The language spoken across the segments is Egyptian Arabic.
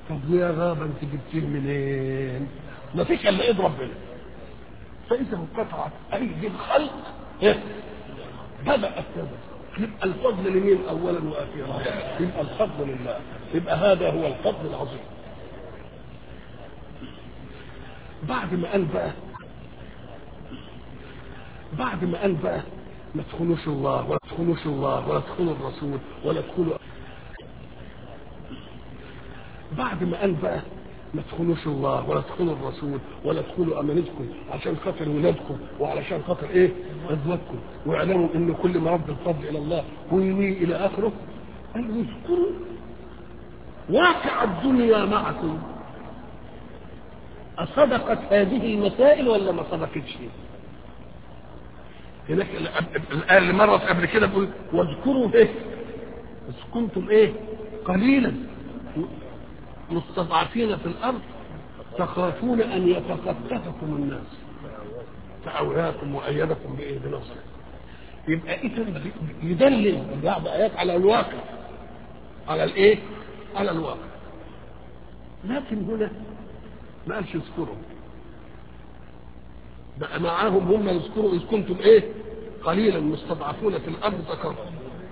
طب ويا غابة انت جبتيه منين؟ ما فيش الا ايد ربنا فاذا انقطعت ايدي الخلق إيه؟ بدات كذا يبقى الفضل لمين اولا واخيرا يبقى الفضل لله يبقى هذا هو الفضل العظيم بعد ما قال بقى بعد ما قال بقى ما تخونوش الله ولا تخونوش الله ولا تخونوا الرسول ولا تخونوا بعد ما قال بقى ما تخونوش الله ولا تخونوا الرسول ولا تخونوا امانتكم عشان خاطر ولادكم وعلشان خاطر ايه ازواجكم واعلموا ان كل ما رد الفضل الى الله وي وي الى اخره قال اذكروا واقع الدنيا معكم أصدقت هذه المسائل ولا ما صدقتش؟ هناك الآية اللي مرت قبل كده بيقول واذكروا ايه؟ إذ كنتم ايه؟ قليلا مستضعفين في الأرض تخافون أن يتخطفكم الناس فأولاكم وأيدكم بإيه بنصره يبقى إذا يدلل بعض آيات على الواقع على الإيه؟ على الواقع لكن هنا ما قالش اذكروا بقى معاهم هم يذكروا إذ كنتم إيه؟ قليلا مستضعفون في الأرض تخافون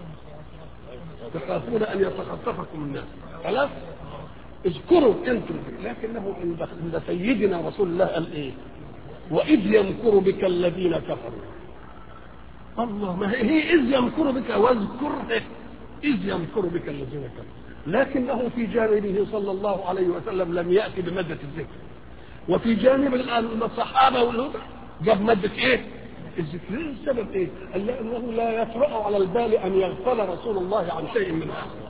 تخافون أن يتخطفكم الناس خلاص؟ اذكروا انتم لكنه عند سيدنا رسول الله قال ايه واذ يمكر بك الذين كفروا الله ما هي اذ يمكر بك واذكر اذ يمكر بك الذين كفروا لكنه في جانبه صلى الله عليه وسلم لم ياتي بماده الذكر وفي جانب الصحابه والهدى جاب ماده ايه الذكر السبب ايه؟ قال لانه لا يطرا على البال ان يغفل رسول الله عن شيء من هذا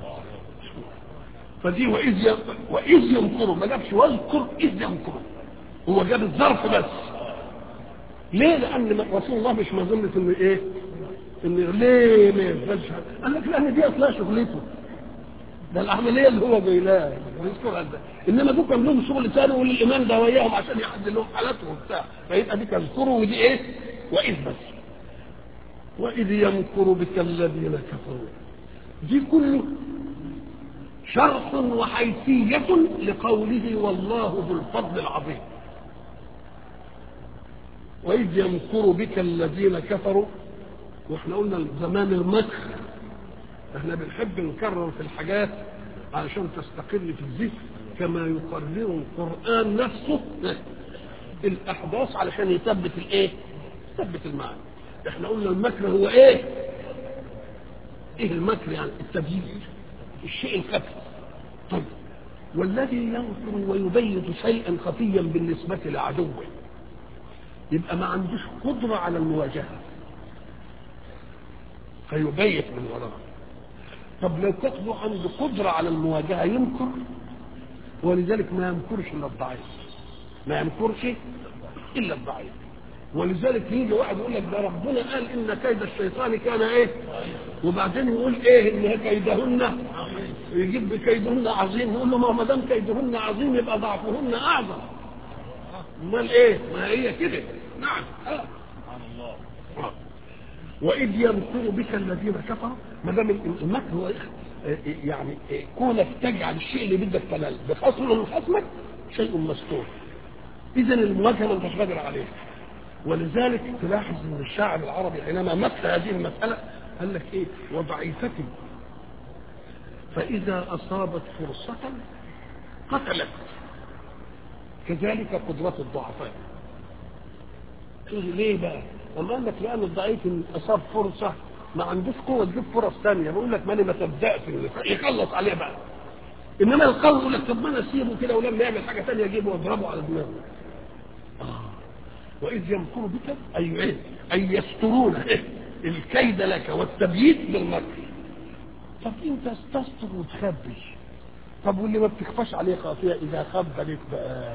فدي واذ واذ يمكروا ما جابش واذكر اذ يمكروا هو جاب الظرف بس ليه؟ لان رسول الله مش مظنة انه ايه؟ ان ليه ما يقبلش قال لك لان دي اصلها شغلته ده العمليه اللي هو جاي لها بيذكرها ده انما دول كان لهم شغل ثاني والامام ده وياهم عشان يحدد لهم حالاتهم وبتاع فيبقى دي تذكروا ودي ايه؟ واذ بس واذ يمكر بك الذين كفروا دي كله شرح وحيثية لقوله والله ذو الفضل العظيم وإذ يمكر بك الذين كفروا واحنا قلنا زمان المكر احنا بنحب نكرر في الحاجات علشان تستقر في الذهن كما يقرر القرآن نفسه الأحداث علشان يثبت الإيه؟ يثبت المعنى احنا قلنا المكر هو إيه؟ إيه المكر يعني؟ التبييت الشيء الخفي طيب والذي ينكر ويبيت شيئا خفيا بالنسبة لعدوه يبقى ما عندوش قدرة على المواجهة فيبيت من وراه طب لو كانت له عنده قدرة على المواجهة ينكر ولذلك ما ينكرش إلا الضعيف ما ينكرش إلا الضعيف ولذلك يجي واحد يقول لك ده ربنا قال ان كيد الشيطان كان ايه وبعدين يقول ايه ان كيدهن يجيب بكيدهن عظيم يقول له ما دام كيدهن عظيم يبقى ضعفهن اعظم امال ايه ما هي كده نعم آه. واذ يمكر بك الذين كفروا ما دام المكر هو يعني كونك تجعل الشيء اللي بدك تنال بخصم من خصمك شيء مستور اذا المواجهه ما انتش قادر عليه ولذلك تلاحظ ان الشاعر العربي حينما مثل هذه المساله قال لك ايه وضعيفة فاذا اصابت فرصه قتلت كذلك قدرة الضعفاء ليه بقى؟ أما قال لك لأن الضعيف أصاب فرصة ما عندوش قوة تجيب فرص ثانية بقول لك ماني ما تبدأش يخلص عليه بقى إنما القول يقول لك طب ما أنا أسيبه كده ولما يعمل حاجة ثانية أجيبه وأضربه على دماغه آه. وإذ يمكر بك أي إيه؟ أي يسترون إيه؟ الكيد لك والتبييت بالمكر طب أنت تستر وتخبي طب واللي ما بتخفاش عليه خافية إذا خب عليك بقى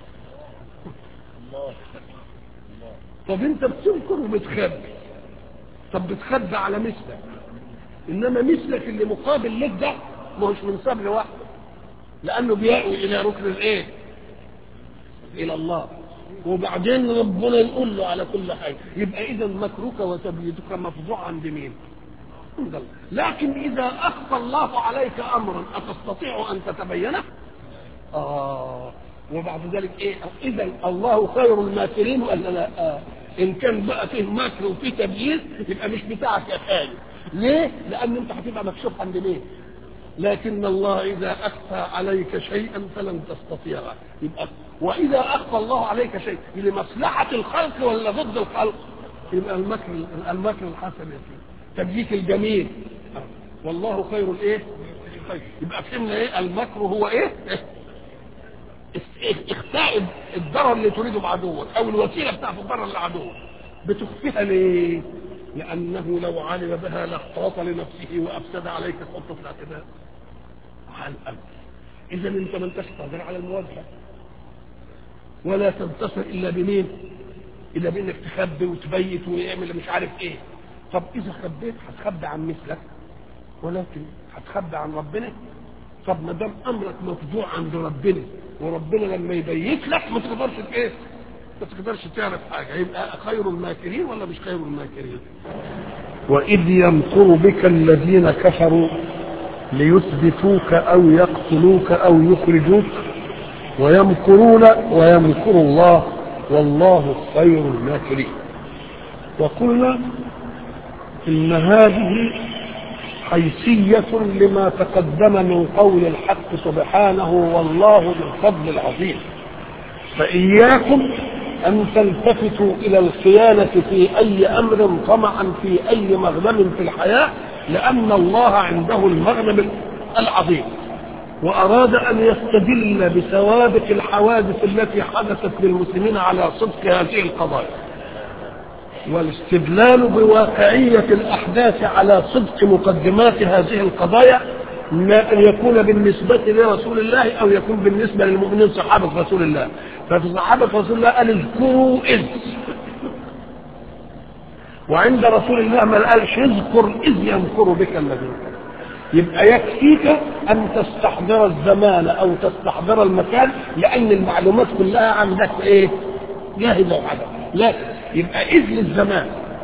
طب أنت بتنكر وبتخبي طب بتخبي على مثلك إنما مثلك اللي مقابل لك ده ما هوش من صبر واحد لأنه بيأوي إلى ركن الإيه؟ إلى الله وبعدين ربنا يقول له على كل حاجة يبقى إذا مكرك وتبييتك مفضوع عند مين؟ عند الله لكن إذا أخفى الله عليك أمرا أتستطيع أن تتبينه؟ اه وبعد ذلك ايه اذا الله خير الماكرين ولا لا آه. ان كان بقى فيه مكر وفيه تبييز يبقى مش بتاعك يا خالد ليه لان انت هتبقى مكشوف عند مين لكن الله اذا اخفى عليك شيئا فلن تستطيعه يبقى واذا اخفى الله عليك شيء لمصلحه الخلق ولا ضد الخلق يبقى المكر المكر الحسن يا سيدي تبييت الجميل والله خير الايه خير يبقى فهمنا ايه المكر هو ايه اخفاء الضرر اللي تريده بعدوك او الوسيله بتاعت الضرر لعدوك بتخفيها ليه لانه لو علم بها لاحتاط لنفسه وافسد عليك خطه الاعتداء على الامر اذا انت ما انتش قادر على المواجهه ولا تنتصر الا بمين الا بانك تخبي وتبيت ويعمل مش عارف ايه طب اذا خبيت هتخبي عن مثلك ولكن هتخبي عن ربنا طب ما دام امرك مفضوع عند ربنا وربنا لما يبيت لك ما تقدرش ايه ما تقدرش تعرف حاجه يبقى خير الماكرين ولا مش خير الماكرين واذ يمكر بك الذين كفروا ليثبتوك او يقتلوك او يخرجوك ويمكرون ويمكر الله والله خير الماكرين وقلنا ان هذه حيثية لما تقدم من قول الحق سبحانه والله ذو الفضل العظيم فإياكم أن تلتفتوا إلى الخيانة في أي أمر طمعا في أي مغنم في الحياة لأن الله عنده المغنم العظيم وأراد أن يستدل بسوابق الحوادث التي حدثت للمسلمين على صدق هذه القضايا والاستدلال بواقعية الأحداث على صدق مقدمات هذه القضايا ما أن يكون بالنسبة لرسول الله أو يكون بالنسبة للمؤمنين صحابة رسول الله ففي صحابة رسول الله قال اذكروا إذ وعند رسول الله ما قالش اذكر إذ يمكر بك الذين يبقى يكفيك أن تستحضر الزمان أو تستحضر المكان لأن المعلومات كلها عندك إيه؟ جاهزة وعدم لكن يبقى إذ للزمان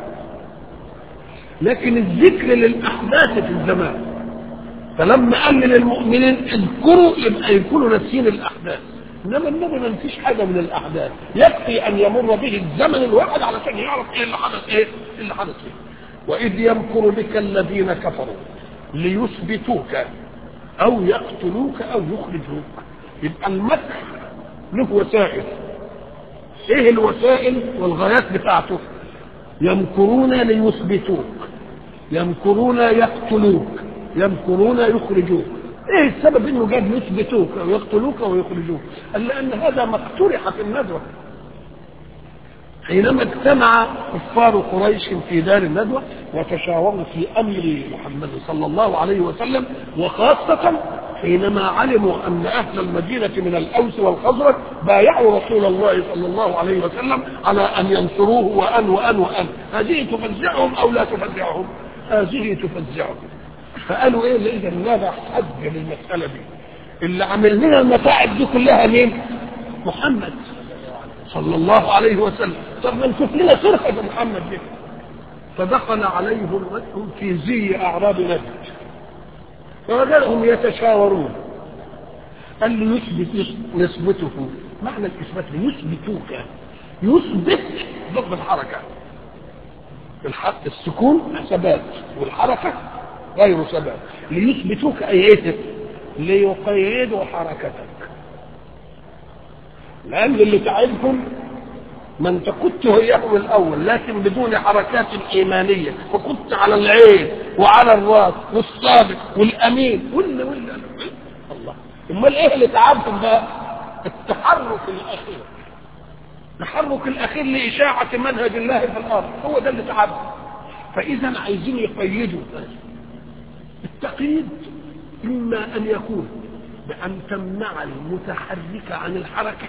لكن الذكر للأحداث في الزمان فلما قال للمؤمنين اذكروا يبقى يكونوا ناسيين الأحداث إنما النبي ما نسيش حاجة من الأحداث يكفي أن يمر به الزمن الواحد علشان يعرف إيه اللي حدث إيه اللي حدث إيه وإذ يمكر بك الذين كفروا ليثبتوك أو يقتلوك أو يخرجوك يبقى المكر له وسائل ايه الوسائل والغايات بتاعته يمكرون ليثبتوك يمكرون يقتلوك يمكرون يخرجوك ايه السبب انه جاب يثبتوك او يقتلوك او يخرجوك قال لان هذا ما اقترح في الندوه حينما اجتمع كفار قريش في دار الندوة وتشاوروا في أمر محمد صلى الله عليه وسلم وخاصة حينما علموا أن أهل المدينة من الأوس والخزرج بايعوا رسول الله صلى الله عليه وسلم على أن ينصروه وأن وأن وأن هذه تفزعهم أو لا تفزعهم هذه تفزعهم فقالوا إيه إذا ماذا حد للمسألة دي اللي عمل لنا المتاعب دي كلها مين محمد صلى الله عليه وسلم طب ما نشوف لنا سرقة محمد دي فدخل عليهم رجل في زي أعراب نجد فوجدهم يتشاورون قال له يثبت نسبته معنى الإثبات يثبتوك يثبت ضد الحركة الحق السكون ثبات والحركة غير ثبات ليثبتوك أي إيه ليقيدوا حركتك لأن اللي تعبهم ما انت كنت وياهم الاول لكن بدون حركات ايمانيه فكنت على العين وعلى الراس والصادق والامين ولا ولا الله امال ايه اللي تعبهم بقى التحرك الاخير التحرك الاخير لاشاعه منهج الله في الارض هو ده اللي تعبهم فاذا عايزين يقيدوا التقييد اما ان يكون بان تمنع المتحرك عن الحركه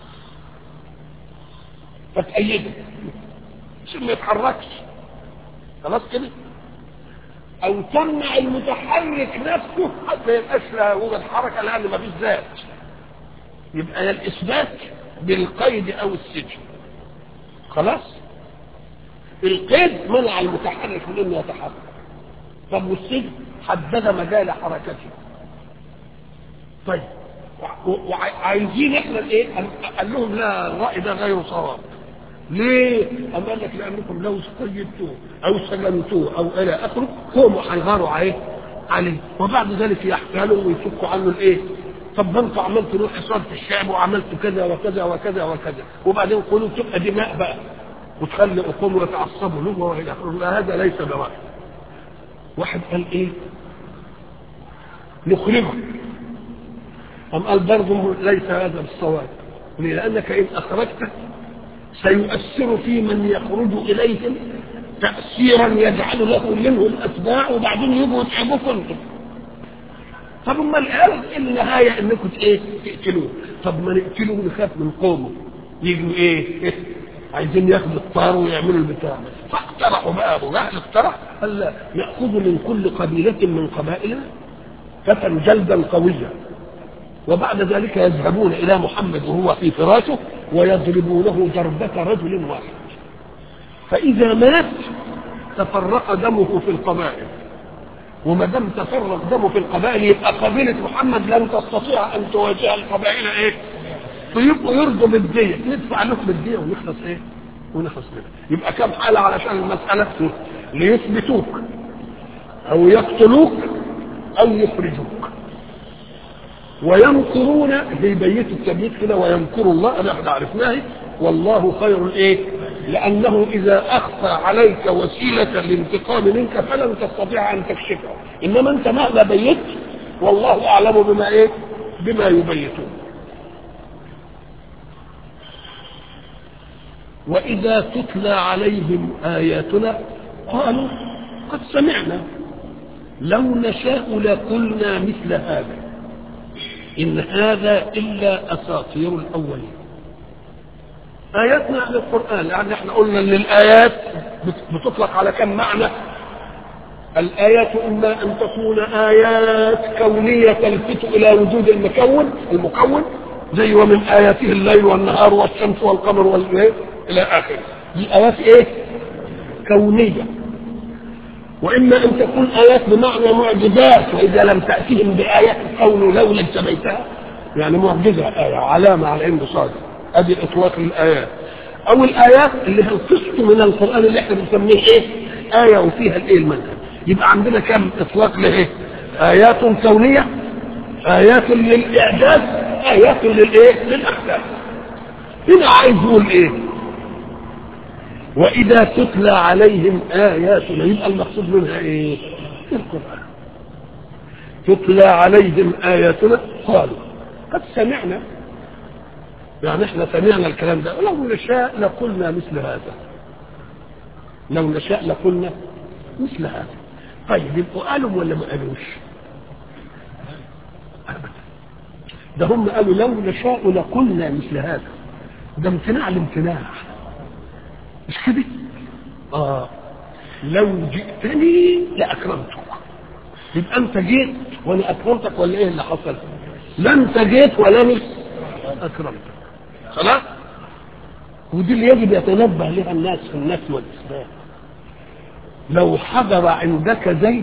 فتأيده عشان ما يتحركش خلاص كده او تمنع المتحرك نفسه حتى ما يبقاش لا يوجد حركه لان ما فيش ذات يبقى الاثبات بالقيد او السجن خلاص القيد منع المتحرك من انه يتحرك طب والسجن حدد مجال حركته طيب وعايزين احنا الايه قال لهم لا الراي ده غير صواب ليه؟ أم قال لك لأنكم لو استجبتوه أو سجنتوه أو إلى آخره هم هيغاروا عليه عليه وبعد ذلك يحتالوا ويفكوا عنه الإيه؟ طب ما انتوا عملتوا له حصار في الشعب وعملتوا كذا وكذا وكذا وكذا وبعدين قولوا تبقى دماء بقى وتخلي أقوم ويتعصبوا له وإلى آخره لا هذا ليس برأي واحد قال إيه؟ نخرجه أم قال برضه ليس هذا بالصواب لأنك إن أخرجته سيؤثر في من يخرج إليهم تأثيرا يجعل له منهم أتباع وبعدين يجوا يتعبوكم انتم طب ما الآن النهاية انكم ايه تقتلوه طب ما نقتلوه نخاف من قومه يجوا ايه عايزين ياخدوا الطار ويعملوا البتاع فاقترحوا بقى ابو جهل اقترح قال لا ناخذ من كل قبيله من قبائلنا فتى جلدا قويا وبعد ذلك يذهبون الى محمد وهو في فراشه ويضربونه ضربة رجل واحد فإذا مات تفرق دمه في القبائل وما دام تفرق دمه في القبائل يبقى قبيلة محمد لن تستطيع أن تواجه القبائل إيه؟ فيبقوا يرضوا بالدية ندفع لهم الدية ونخلص إيه؟ ونخلص منها يبقى كم حالة علشان المسألة ليثبتوك أو يقتلوك أو يخرجوك ويمكرون في بيت التبييت كده ويمكر الله انا احنا عرفناه والله خير الايه؟ لانه اذا اخفى عليك وسيله للانتقام منك فلن تستطيع ان تكشفه انما انت مهما بيت والله اعلم بما ايه؟ بما يبيتون واذا تتلى عليهم اياتنا قالوا قد سمعنا لو نشاء لقلنا مثل هذا إن هذا إلا أساطير الأولين آياتنا عن القرآن يعني احنا قلنا ان الآيات بتطلق على كم معنى الآيات إما أن تكون آيات كونية تلفت إلى وجود المكون المكون زي ومن آياته الليل والنهار والشمس والقمر والليل إلى آخره دي آيات إيه؟ كونية وإما أن تكون آيات بمعنى معجزات وإذا لم تأتهم بآيات قولوا لولا اجتبيتها يعني معجزة آية علامة على إنه صادق أدي إطلاق الآيات أو الآيات اللي هي القسط من القرآن اللي احنا بنسميه إيه؟ آية وفيها الإيه المنهج يبقى عندنا كم إطلاق لإيه؟ آيات كونية آيات للإعجاز آيات للإيه؟ للأحداث هنا عايز يقول إيه؟ وإذا تتلى عليهم آياتنا يبقى المقصود منها إيه؟ القرآن تتلى عليهم آياتنا قالوا قد سمعنا يعني احنا سمعنا الكلام ده لو نشاء لقلنا مثل هذا لو نشاء لقلنا مثل هذا طيب يبقوا قالوا ولا ما قالوش؟ أبدا ده هم قالوا لو نشاء لقلنا مثل هذا ده امتناع الامتناع مش كده؟ اه لو جئتني لاكرمتك يبقى انت جيت وانا اكرمتك ولا ايه اللي حصل؟ لا انت جيت ولا انا اكرمتك خلاص؟ ودي اللي يجب يتنبه لها الناس في النفس والاسلام لو حضر عندك زيت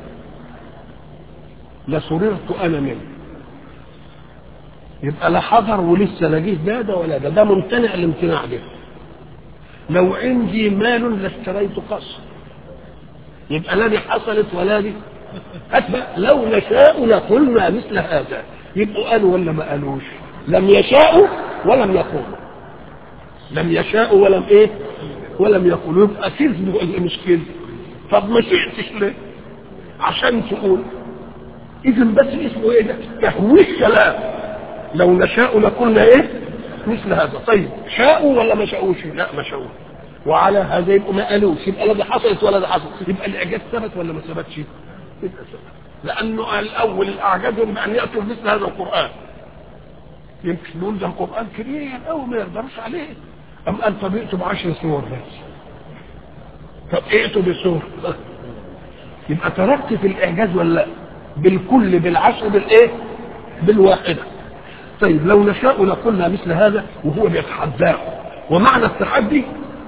لسررت انا منه يبقى لا حضر ولسه لا جه ده ده ولا ده ده ممتنع الامتناع ده لو عندي مال لاشتريت قصر يبقى لا دي حصلت ولا دي أتبع لو نشاء لقلنا مثل هذا يبقوا قالوا ولا ما قالوش لم يشاءوا ولم يقولوا لم يشاءوا ولم ايه ولم يقولوا يبقى كذب ولا مش كذب طب ما شئتش ليه عشان تقول اذا بس اسمه ايه ده تهويش كلام لو نشاء لقلنا ايه مثل هذا طيب شاءوا ولا ما شاءوش لا ما شاءوا وعلى هذا يبقوا ما قالوش يبقى لا دي حصلت ولا ده حصل يبقى الاعجاز ثبت ولا ما ثبتش يبقى ثبت لانه الاول الاعجازهم بان ياتوا مثل هذا القران يمكن نقول ده القران كبير قوي ما يقدرش عليه ام قال طب ائتوا بعشر سور بس طب ائتوا بسور يبقى تركت في الاعجاز ولا لا بالكل بالعشر بالايه بالواحده طيب لو نشاء لقلنا مثل هذا وهو بيتحداه ومعنى التحدي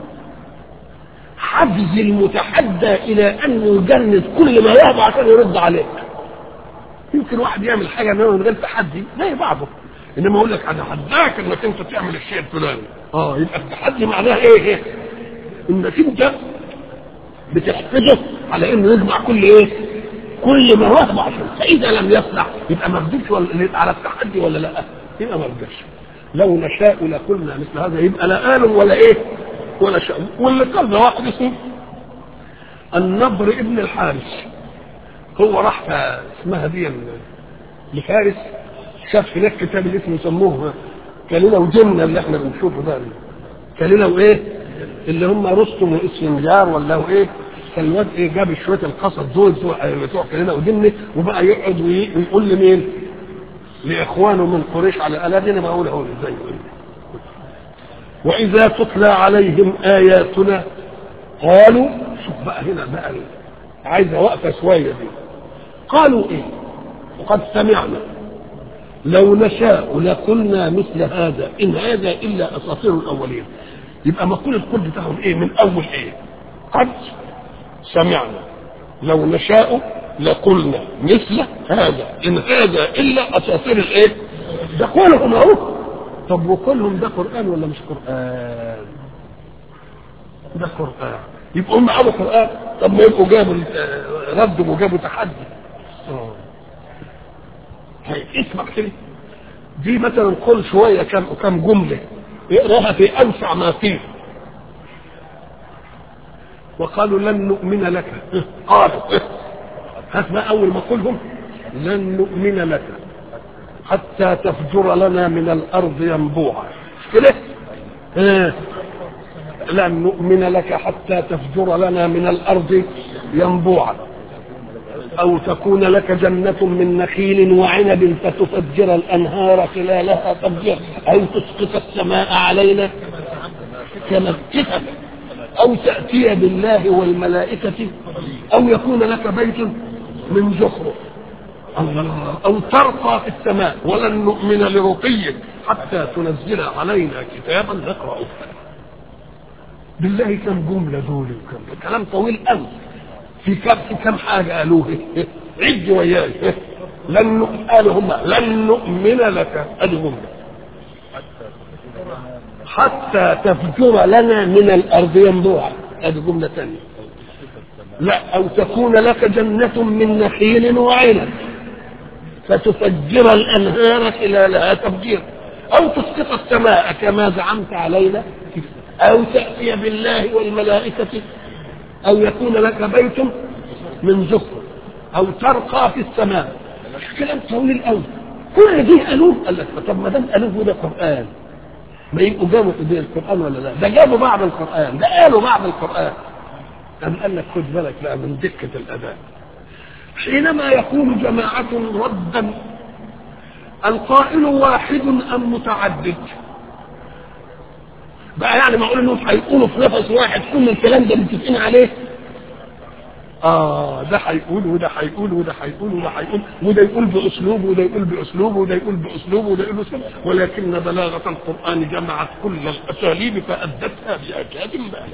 حجز المتحدى الى ان يجند كل ما يهب عشان يرد عليك يمكن واحد يعمل حاجه انما من غير تحدي زي بعضه انما اقول لك انا حداك انك انت تعمل الشيء الفلاني اه يبقى التحدي معناه ايه ايه انك انت بتحفزه على انه يجمع كل ايه كل ما وهبه عشان فاذا لم يصنع يبقى ما قدرش ولا على التحدي ولا لا يبقى ما قدرش لو نشاء لقلنا مثل هذا يبقى لا آل ولا ايه ولا شاء واللي قال ده واحد اسمه النضر ابن الحارث هو راح اسمها دي لفارس شاف هناك كتاب اللي اسمه سموه كليله وجنة اللي احنا بنشوفه ده كليله وايه اللي هم رستم واسفنجار ولا هو ايه كان الواد ايه جاب شويه القصص دول بتوع كليله وجنة وبقى يقعد ويقول لمين؟ لاخوانه من قريش على الا دي انا بقول اهو ازاي واذا تتلى عليهم اياتنا قالوا شوف بقى هنا بقى عايزه وقفه شويه دي قالوا ايه وقد سمعنا لو نشاء لقلنا مثل هذا ان هذا الا اساطير الاولين يبقى مقول القول بتاعهم ايه من اول ايه قد سمعنا لو نشاء لقلنا مثل هذا ان هذا الا اساطير الايه ده قولهم اهو طب وقولهم ده قران ولا مش قران ده قران يبقوا هم قالوا قران طب ما يبقوا جابوا ردوا وجابوا تحدي هي اسمع كده دي مثلا قل شويه كم كم جمله اقراها في اوسع ما فيه وقالوا لن نؤمن لك قالوا هات بقى اول ما قلهم لن نؤمن لك حتى تفجر لنا من الارض ينبوعا كده اه لن نؤمن لك حتى تفجر لنا من الارض ينبوعا او تكون لك جنة من نخيل وعنب فتفجر الانهار خلالها تفجير او تسقط السماء علينا كما كتب او تأتي بالله والملائكة او يكون لك بيت من زخرف الله او ترقى في السماء ولن نؤمن لرقيك حتى تنزل علينا كتابا نقرأه بالله كم جملة دول وكم كلام طويل قوي في كم في كم حاجة قالوه عد وياي لن قالوا هم لن نؤمن لك ادي جملة حتى تفجر لنا من الارض ينبوعا ادي جملة ثانية لا او تكون لك جنة من نخيل وعنب فتفجر الانهار خلالها تفجير او تسقط السماء كما زعمت علينا او تأتي بالله والملائكة او يكون لك بيت من زخرف او ترقى في السماء كلام طويل قوي كل دي قالوه قال لك طب ما دام قالوه ده قران ما يبقوا جابوا في القران ولا لا ده جابوا بعض القران ده قالوا بعض القران قام قال لك خد بالك بقى من دقه الاداء حينما يقول جماعه ردا القائل واحد ام متعدد بقى يعني معقول انهم هيقولوا في نفس واحد كل الكلام ده متفقين عليه اه ده هيقول وده هيقول وده هيقول وده هيقول وده يقول باسلوب وده يقول باسلوب وده يقول باسلوب وده يقول باسلوب ولكن بلاغه القران جمعت كل الاساليب فادتها باجاد بالغ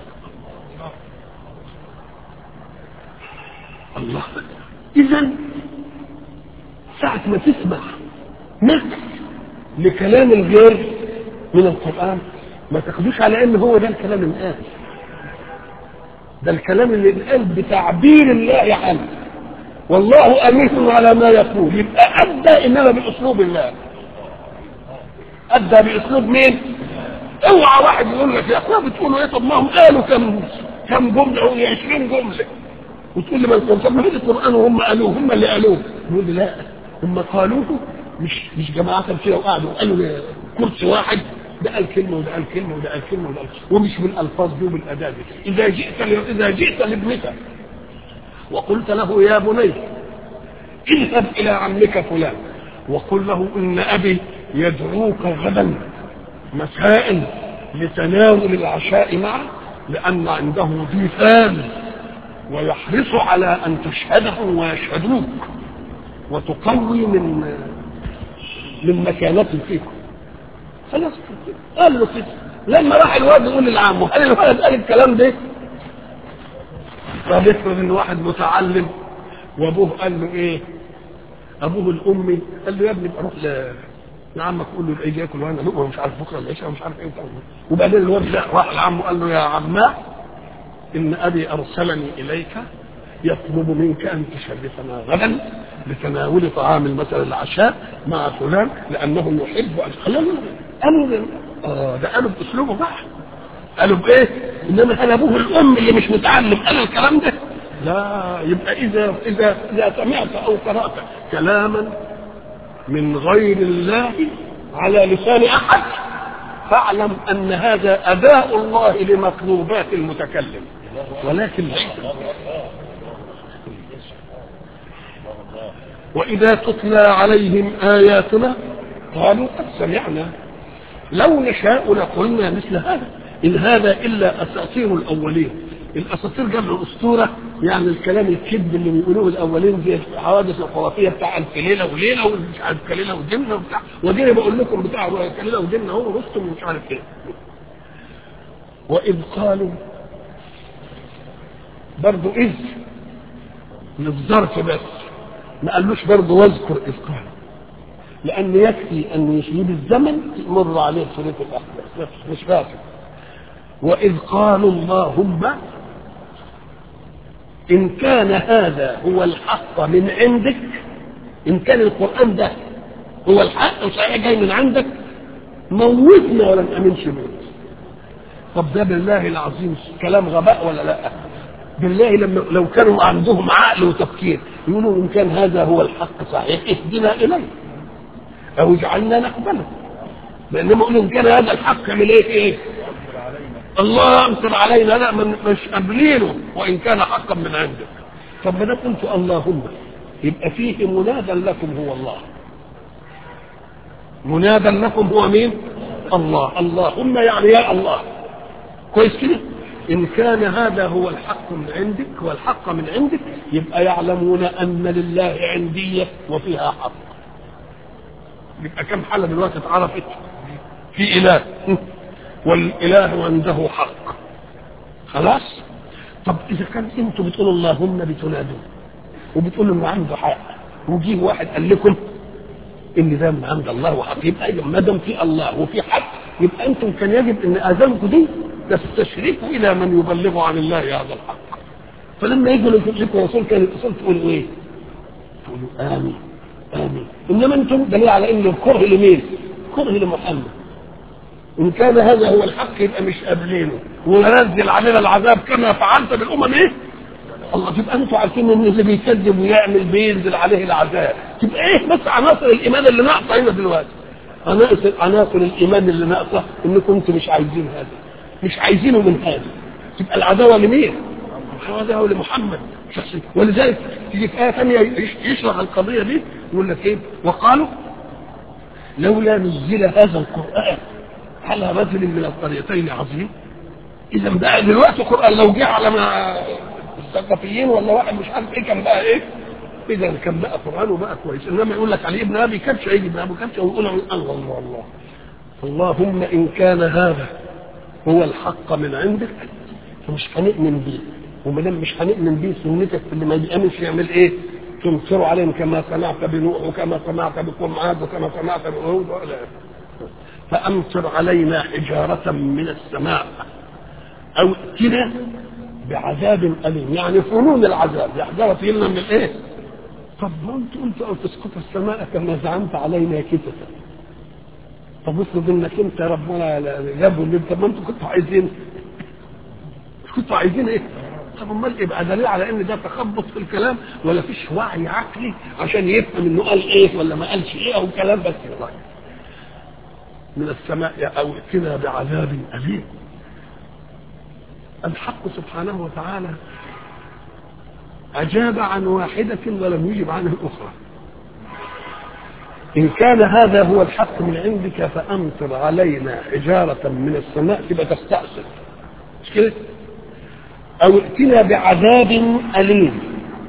الله اذا ساعه ما تسمع نقل لكلام الغير من القران ما تاخدوش على ان هو ده الكلام اللي قال ده الكلام اللي قال بتعبير الله عنه والله امين على ما يقول يبقى ادى انما باسلوب الله ادى باسلوب مين اوعى واحد يقول لك يا اخويا بتقولوا ايه طب ما هم قالوا كم كم جمله هو 20 جمله وتقول لي ما القران طب ما هي القران وهم قالوه هم اللي قالوه يقول لي لا هم قالوه مش مش جماعه كده وقعدوا قالوا كرسي واحد ده قال كلمه وده قال كلمه وده قال كلمه وده قال ومش بالالفاظ دي وبالاداء دي اذا جئت اذا جئت لابنك وقلت له يا بني اذهب الى عمك فلان وقل له ان ابي يدعوك غدا مساء لتناول العشاء معه لان عنده ضيفان ويحرص على ان تشهدهم ويشهدوك وتقوي من من مكانتهم فيكم خلاص قال له كده لما راح الواد يقول للعم هل الولد قال الكلام ده طب افرض ان واحد متعلم وابوه قال له ايه ابوه الامي قال له يا ابني بروح ل لعمك قول له يجي ياكل وانا لقمه مش عارف بكره العشاء ومش عارف ايه وبتاع. وبعدين الواد ده راح لعمه قال له يا عماء ان ابي ارسلني اليك يطلب منك ان تشرفنا غدا لتناول طعام مثلا العشاء مع فلان لانه يحب ان قال لا لا لا. قالوا اه ده قالوا باسلوبه بقى قالوا بايه؟ انما قال ابوه الام اللي مش متعلم قال الكلام ده لا يبقى اذا اذا اذا سمعت او قرات كلاما من غير الله على لسان احد فاعلم ان هذا اداء الله لمطلوبات المتكلم ولكن ليس واذا تتلى عليهم اياتنا قالوا قد سمعنا لو نشاء لقلنا مثل هذا ان هذا الا اساطير الاولين الاساطير جمع اسطوره يعني الكلام الكذب اللي بيقولوه الاولين زي الحوادث الخرافيه بتاع الف ليله وليله ومش عارف كليله ودمنه وبتاع ودي بقول لكم بتاع كليله ودمنه هو رستم ومش عارف ايه واذ قالوا برضه اذ للظرف بس ما قالوش برضه واذكر اذ قالوا لان يكفي ان يشيب الزمن تمر عليه شريط الاحداث مش فاكر واذ قالوا اللهم ان كان هذا هو الحق من عندك ان كان القران ده هو الحق وصحيح جاي من عندك موتنا ولا نامنش بيه طب ده بالله العظيم كلام غباء ولا لا بالله لما لو كانوا عندهم عقل وتفكير يقولوا ان كان هذا هو الحق صحيح اهدنا اليه او اجعلنا نقبله بينما يقولوا ان كان هذا الحق من ايه ايه الله امطر علينا لا من مش قابلينه وان كان حقا من عندك طب ما ده قلت اللهم يبقى فيه منادى لكم هو الله منادى لكم هو مين الله اللهم يعني يا الله كويس كده ان كان هذا هو الحق من عندك والحق من عندك يبقى يعلمون ان لله عنديه وفيها حق يبقى كم حاله دلوقتي اتعرفت في اله والاله عنده حق خلاص طب اذا كان انتم بتقولوا اللهم بتنادوا وبتقولوا انه عنده حق وجيه واحد قال لكم ان ده من عند الله وحق يبقى ما دام في الله وفي حق يبقى انتم كان يجب ان اذانكم دي تستشرفوا الى من يبلغ عن الله هذا الحق فلما يجوا لكم رسول كان الاصول تقولوا ايه؟ تقولوا امين امين انما انتم دليل على ان الكره لمين؟ كره لمحمد ان كان هذا هو الحق يبقى مش قابلينه وننزل علينا العذاب كما فعلت بالامم ايه؟ الله تبقى انتوا عارفين ان اللي بيكذب ويعمل بينزل عليه العذاب تبقى ايه بس عناصر الايمان اللي ناقصه هنا دلوقتي عناصر عناصر الايمان اللي ناقصه انكم انتوا مش عايزين هذا مش عايزينه من هذا تبقى العداوه لمين؟ العداوه لمحمد شخصيا ولذلك تيجي في ايه ثانيه يشرح القضيه دي يقول لك ايه؟ وقالوا لولا نزل هذا القران على رجل من القريتين عظيم اذا بقى دلوقتي القران لو جه على ما الثقافيين ولا واحد مش عارف ايه كان بقى ايه اذا كان بقى قران وبقى كويس انما يقول لك علي ابن ابي كبش يجي ابن ابي كبش ويقول الله الله الله اللهم ان كان هذا هو الحق من عندك فمش هنؤمن بيه وما دام مش هنؤمن بيه سنتك اللي ما بيامنش يعمل ايه؟ تنكروا عليهم كما سمعت بنوح وكما سمعت بقوم عاد وكما سمعت بهود ولا فامطر علينا حجاره من السماء او ائتنا بعذاب اليم يعني فنون العذاب حجاره لنا من الايه؟ طب ما انت قلت او تسقط السماء كما زعمت علينا كتفا طب افرض انك انت ربنا جابوا اللي طب ما انتوا كنتوا عايزين كنتوا عايزين ايه؟ طب امال يبقى دليل على ان ده تخبط في الكلام ولا فيش وعي عقلي عشان يفهم انه قال ايه ولا ما قالش ايه او كلام بس والله من السماء او ائتنا بعذاب اليم الحق سبحانه وتعالى اجاب عن واحده ولم يجب عن الاخرى إن كان هذا هو الحق من عندك فأمطر علينا حجارة من السماء تبقى تستأصل مش كده؟ أو ائتنا بعذاب أليم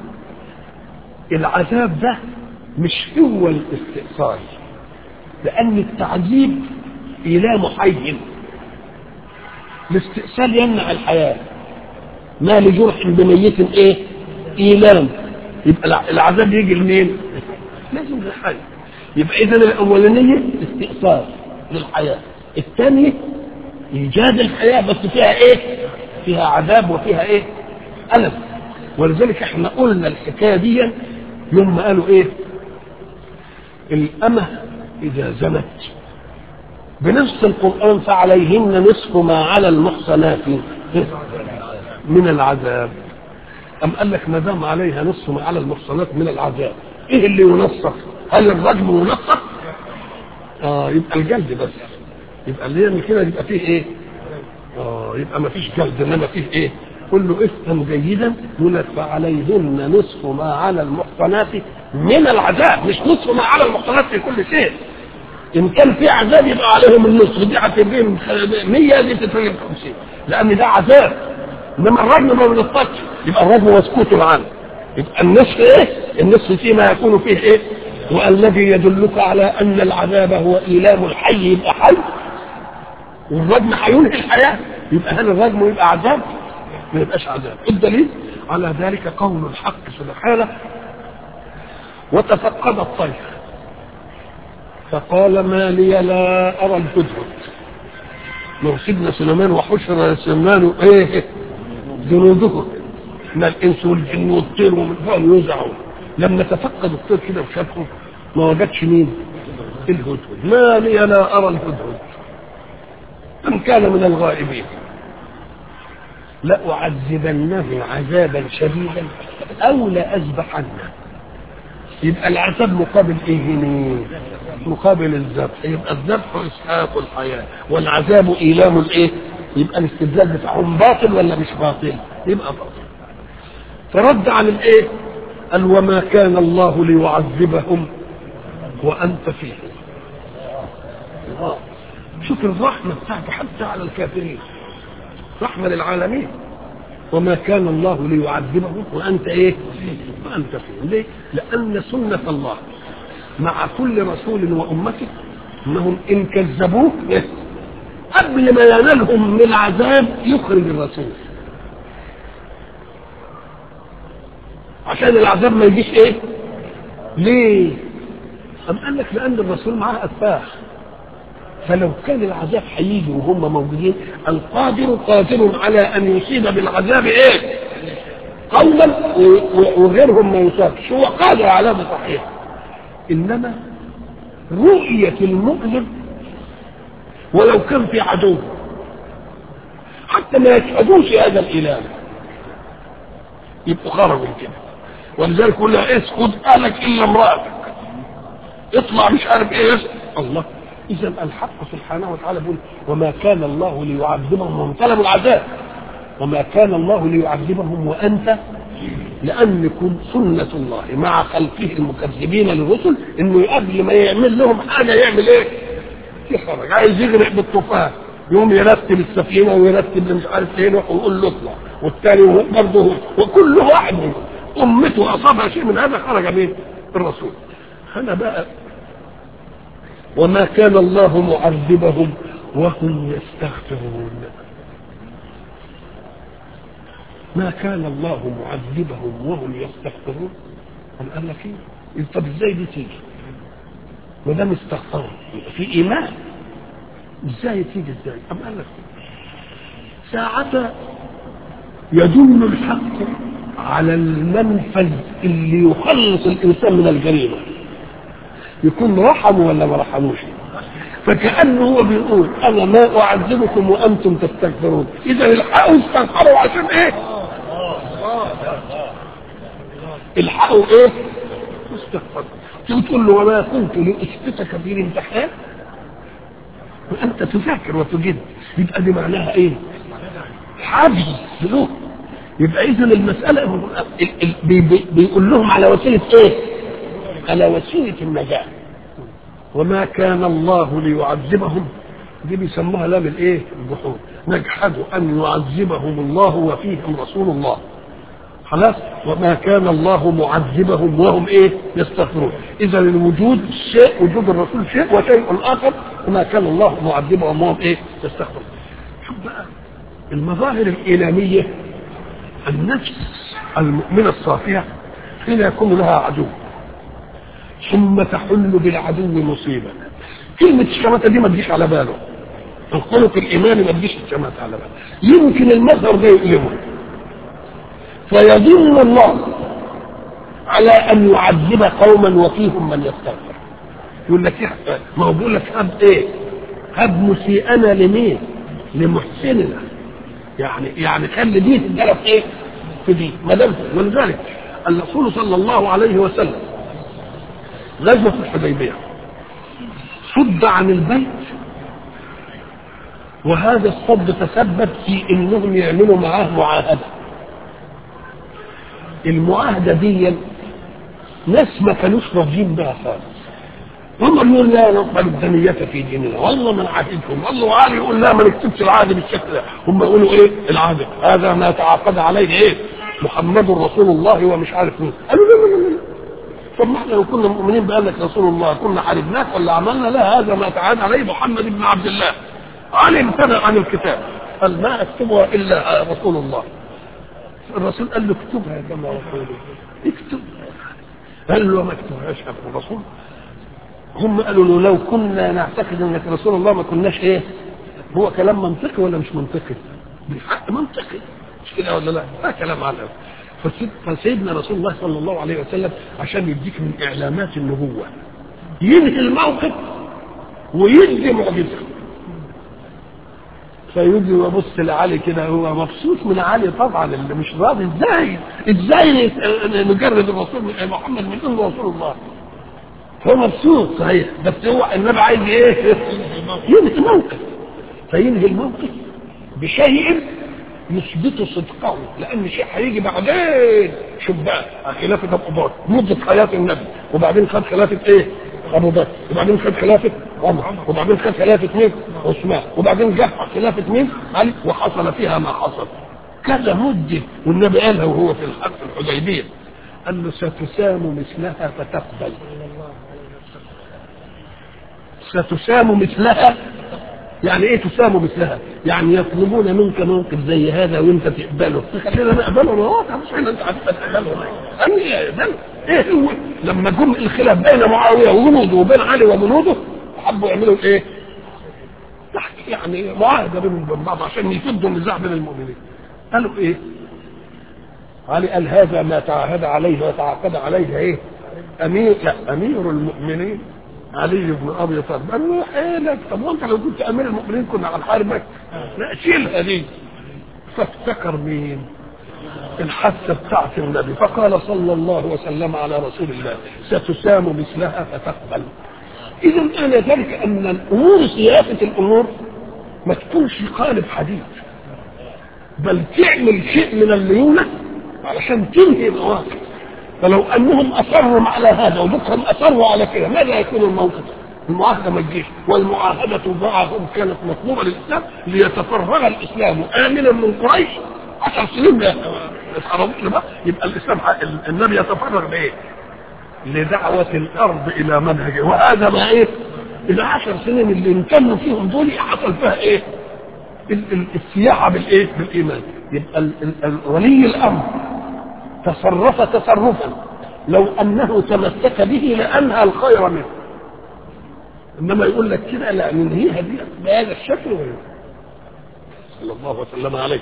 العذاب ده مش هو الاستئصال لأن التعذيب إله محيم الاستئصال يمنع الحياة ما لجرح بميت إيه؟ إيلام يبقى العذاب يجي لمين؟ لازم للحياه يبقى اذا الاولانيه استئصال للحياه الثانيه ايجاد الحياه بس فيها ايه فيها عذاب وفيها ايه الم ولذلك احنا قلنا الحكايه دي يوم ما قالوا ايه الامه اذا زنت بنص القران فعليهن نصف ما على المحصنات من العذاب أم قال لك ما دام عليها نصف ما على المحصنات من العذاب ايه اللي ينصف هل الرجم ينصف اه يبقى الجلد بس يبقى اللي يعمل كده يبقى فيه ايه اه يبقى ما فيش جلد انما فيه ايه قل له افهم جيدا يقول لك فعليهن نصف ما على المحصنات من العذاب مش نصف ما على المحصنات في كل شيء ان كان في عذاب يبقى عليهم النصف دي هتبقى 100 دي تترجم 50 لان ده عذاب انما الرجم ما بنطقش يبقى الرجم مسكوت عنه يبقى النصف ايه النصف فيما يكون فيه ايه والذي يدلك على ان العذاب هو ايلام الحي يبقى حي والرجم هينهي الحياه يبقى هل الرجم يبقى عذاب ما يبقاش عذاب الدليل على ذلك قول الحق سبحانه وتفقد الطير فقال ما لي لا ارى الهدهد لو سيدنا سليمان وحشر سليمان ايه جنوده من الانس والجن والطير ومن فوق يوزعوا لما تفقد الطير كده وشافه ما وجدش مين الهدهد ما لي لا ارى الهدهد ام كان من الغائبين لأعذبنه عذابا شديدا او لأذبحنه يبقى العذاب مقابل ايه مقابل الذبح يبقى الذبح اسحاق الحياه والعذاب ايلام الايه يبقى الاستدلال بتاعهم باطل ولا مش باطل يبقى باطل فرد عن الايه قال وما كان الله ليعذبهم وانت فيهم شوف الرحمه بتاعته حتى على الكافرين رحمه للعالمين وما كان الله ليعذبهم وانت ايه وانت فيهم ليه لان سنه الله مع كل رسول وامته انهم ان كذبوه قبل ما ينالهم من العذاب يخرج الرسول عشان العذاب ما يجيش ايه ليه أم قال لك لأن الرسول معاه أتباع فلو كان العذاب هيجي وهم موجودين القادر قادر على أن يصيب بالعذاب إيه؟ قوما وغيرهم ما يصابش هو قادر على هذا صحيح إنما رؤية المؤلم ولو كان في عدو حتى ما يشهدوش هذا الإله يبقوا خرجوا كده ولذلك يقول لها اسكت اهلك الا امرأتك اطلع مش عارف ايه الله اذا الحق سبحانه وتعالى بيقول وما كان الله ليعذبهم وهم طلبوا العذاب وما كان الله ليعذبهم وانت لان يكون سنه الله مع خلقه المكذبين للرسل انه قبل ما يعمل لهم حاجه يعمل ايه؟ يخرج عايز يغرق بالطوفان يوم يرتب السفينه ويرتب مش عارف ايه ويقول له اطلع والثاني برضه وكل واحد منهم امته اصابها شيء من هذا خرج مين؟ الرسول هنا بقى وما كان الله معذبهم وهم يستغفرون ما كان الله معذبهم وهم يستغفرون أم قال لك ايه طب ازاي دي تيجي ما دام استغفروا يبقى في ايمان ازاي تيجي ازاي أم قال لك ساعة يدل الحق على المنفذ اللي يخلص الانسان من الجريمه يكون رحمه ولا ما رحموش فكانه هو بيقول انا ما اعذبكم وانتم تستغفرون اذا الحقوا استغفروا عشان ايه الحقوا ايه استغفروا تقول له وما كنت لاسقطك في الامتحان وانت تذاكر وتجد يبقى دي معناها ايه حبس له يبقى اذا المساله بيقول لهم على وسيله ايه على وسيله النجاه وما كان الله ليعذبهم دي بيسموها لام الايه الجحود نجحد ان يعذبهم الله وفيهم رسول الله خلاص وما كان الله معذبهم وهم ايه يستغفرون اذا الوجود شيء وجود الرسول شيء وشيء اخر وما كان الله معذبهم وهم ايه يستغفرون شوف بقى المظاهر الإيلامية النفس المؤمنة الصافية حين يكون لها عدو ثم تحل بالعدو مصيبة كلمة الشماتة دي ما تجيش على باله الخلق الإيماني ما تجيش الشماتة على باله يمكن المظهر ده يؤلمه فيظن الله على أن يعذب قوما وفيهم من يستغفر يقول لك إيه؟ ما هو بيقول لك هب إيه؟ هب مسيئنا لمين؟ لمحسننا يعني يعني خلي دي تتجرى في ايه؟ في دي ما دام ولذلك الرسول صلى الله عليه وسلم غزوة الحديبية صد عن البيت وهذا الصد تسبب في انهم يعملوا معاه معاهدة المعاهدة دي ناس ما كانوش راضيين بها خالص هم يقول لا نقبل الدنية في ديننا والله ما نعاهدكم والله وعلي يقول لا ما نكتبش العهد بالشكل ده هم يقولوا ايه العهد هذا ما تعاقد عليه ايه محمد رسول الله ومش عارف مين قالوا لا لا لا لا طب ما احنا لو كنا مؤمنين بانك رسول الله كنا حاربناك ولا عملنا لا هذا ما تعاد عليه محمد بن عبد الله علم امتنع عن الكتاب قال ما اكتبها الا رسول الله الرسول قال له اكتبها كما رسول اكتبها قال له ما اكتبهاش يا الرسول هم قالوا له لو كنا نعتقد انك رسول الله ما كناش ايه هو كلام منطقي ولا مش منطقي بالحق منطقي مش كده ولا لا ده كلام على فسيدنا رسول الله صلى الله عليه وسلم عشان يديك من اعلامات النبوه ينهي الموقف ويدي معجزه فيجي ويبص لعلي كده هو مبسوط من علي طبعا اللي مش راضي ازاي ازاي نجرد الرسول محمد من انه رسول الله هو مبسوط صحيح بس هو النبي عايز ايه ينهي الموقف فينهي الموقف بشيء يثبت صدقه لان شيء هيجي بعدين شوف بقى خلافه ابو بكر مده حياه النبي وبعدين خد خلافه ايه ابو بكر وبعدين خد خلافه عمر وبعدين خد خلافه مين عثمان وبعدين جه خلافه مين علي وحصل فيها ما حصل كذا مده والنبي قالها وهو في الحق الحديبيه قال له ستسام مثلها فتقبل ستسام مثلها يعني ايه تسام مثلها يعني يطلبون منك موقف زي هذا وانت تقبله خلينا نقبله انا مش احنا انت هتقبله اني يقبله ايه هو لما جم الخلاف بين معاويه وجنوده وبين علي وجنوده حبوا يعملوا ايه يعني معاهده بينهم وبين بعض عشان يفضوا النزاع بين المؤمنين قالوا ايه علي قال هذا ما تعاهد عليه وتعاقد عليه ايه امير لا امير المؤمنين علي بن ابي طالب قال له حيلك طب وانت لو كنت امير المؤمنين كنا هنحاربك لا شيلها دي فافتكر مين الحثة بتاعت النبي فقال صلى الله وسلم على رسول الله ستسام مثلها فتقبل اذا انا ذلك ان الامور سياسة الامور ما تكونش قالب حديث بل تعمل شيء من الليونة علشان تنهي المواقف فلو انهم اصروا على هذا وبكرهم اصروا على كده ماذا يكون الموقف؟ المعاهده ما تجيش والمعاهده معهم كانت مطلوبه للاسلام ليتفرغ الاسلام امنا من قريش عشر سنين يتحرروا بقى يبقى الاسلام النبي يتفرغ بايه؟ لدعوه الارض الى منهجه وهذا ما ايه؟ العشر سنين اللي امتنوا فيهم دول حصل فيها ايه؟ السياحه بالايه؟ بالايمان يبقى ولي الامر تصرف تصرفا لو انه تمسك به لانهى الخير منه انما يقول لك كده لا ننهيها دي بهذا الشكل ولا صلى الله وسلم عليه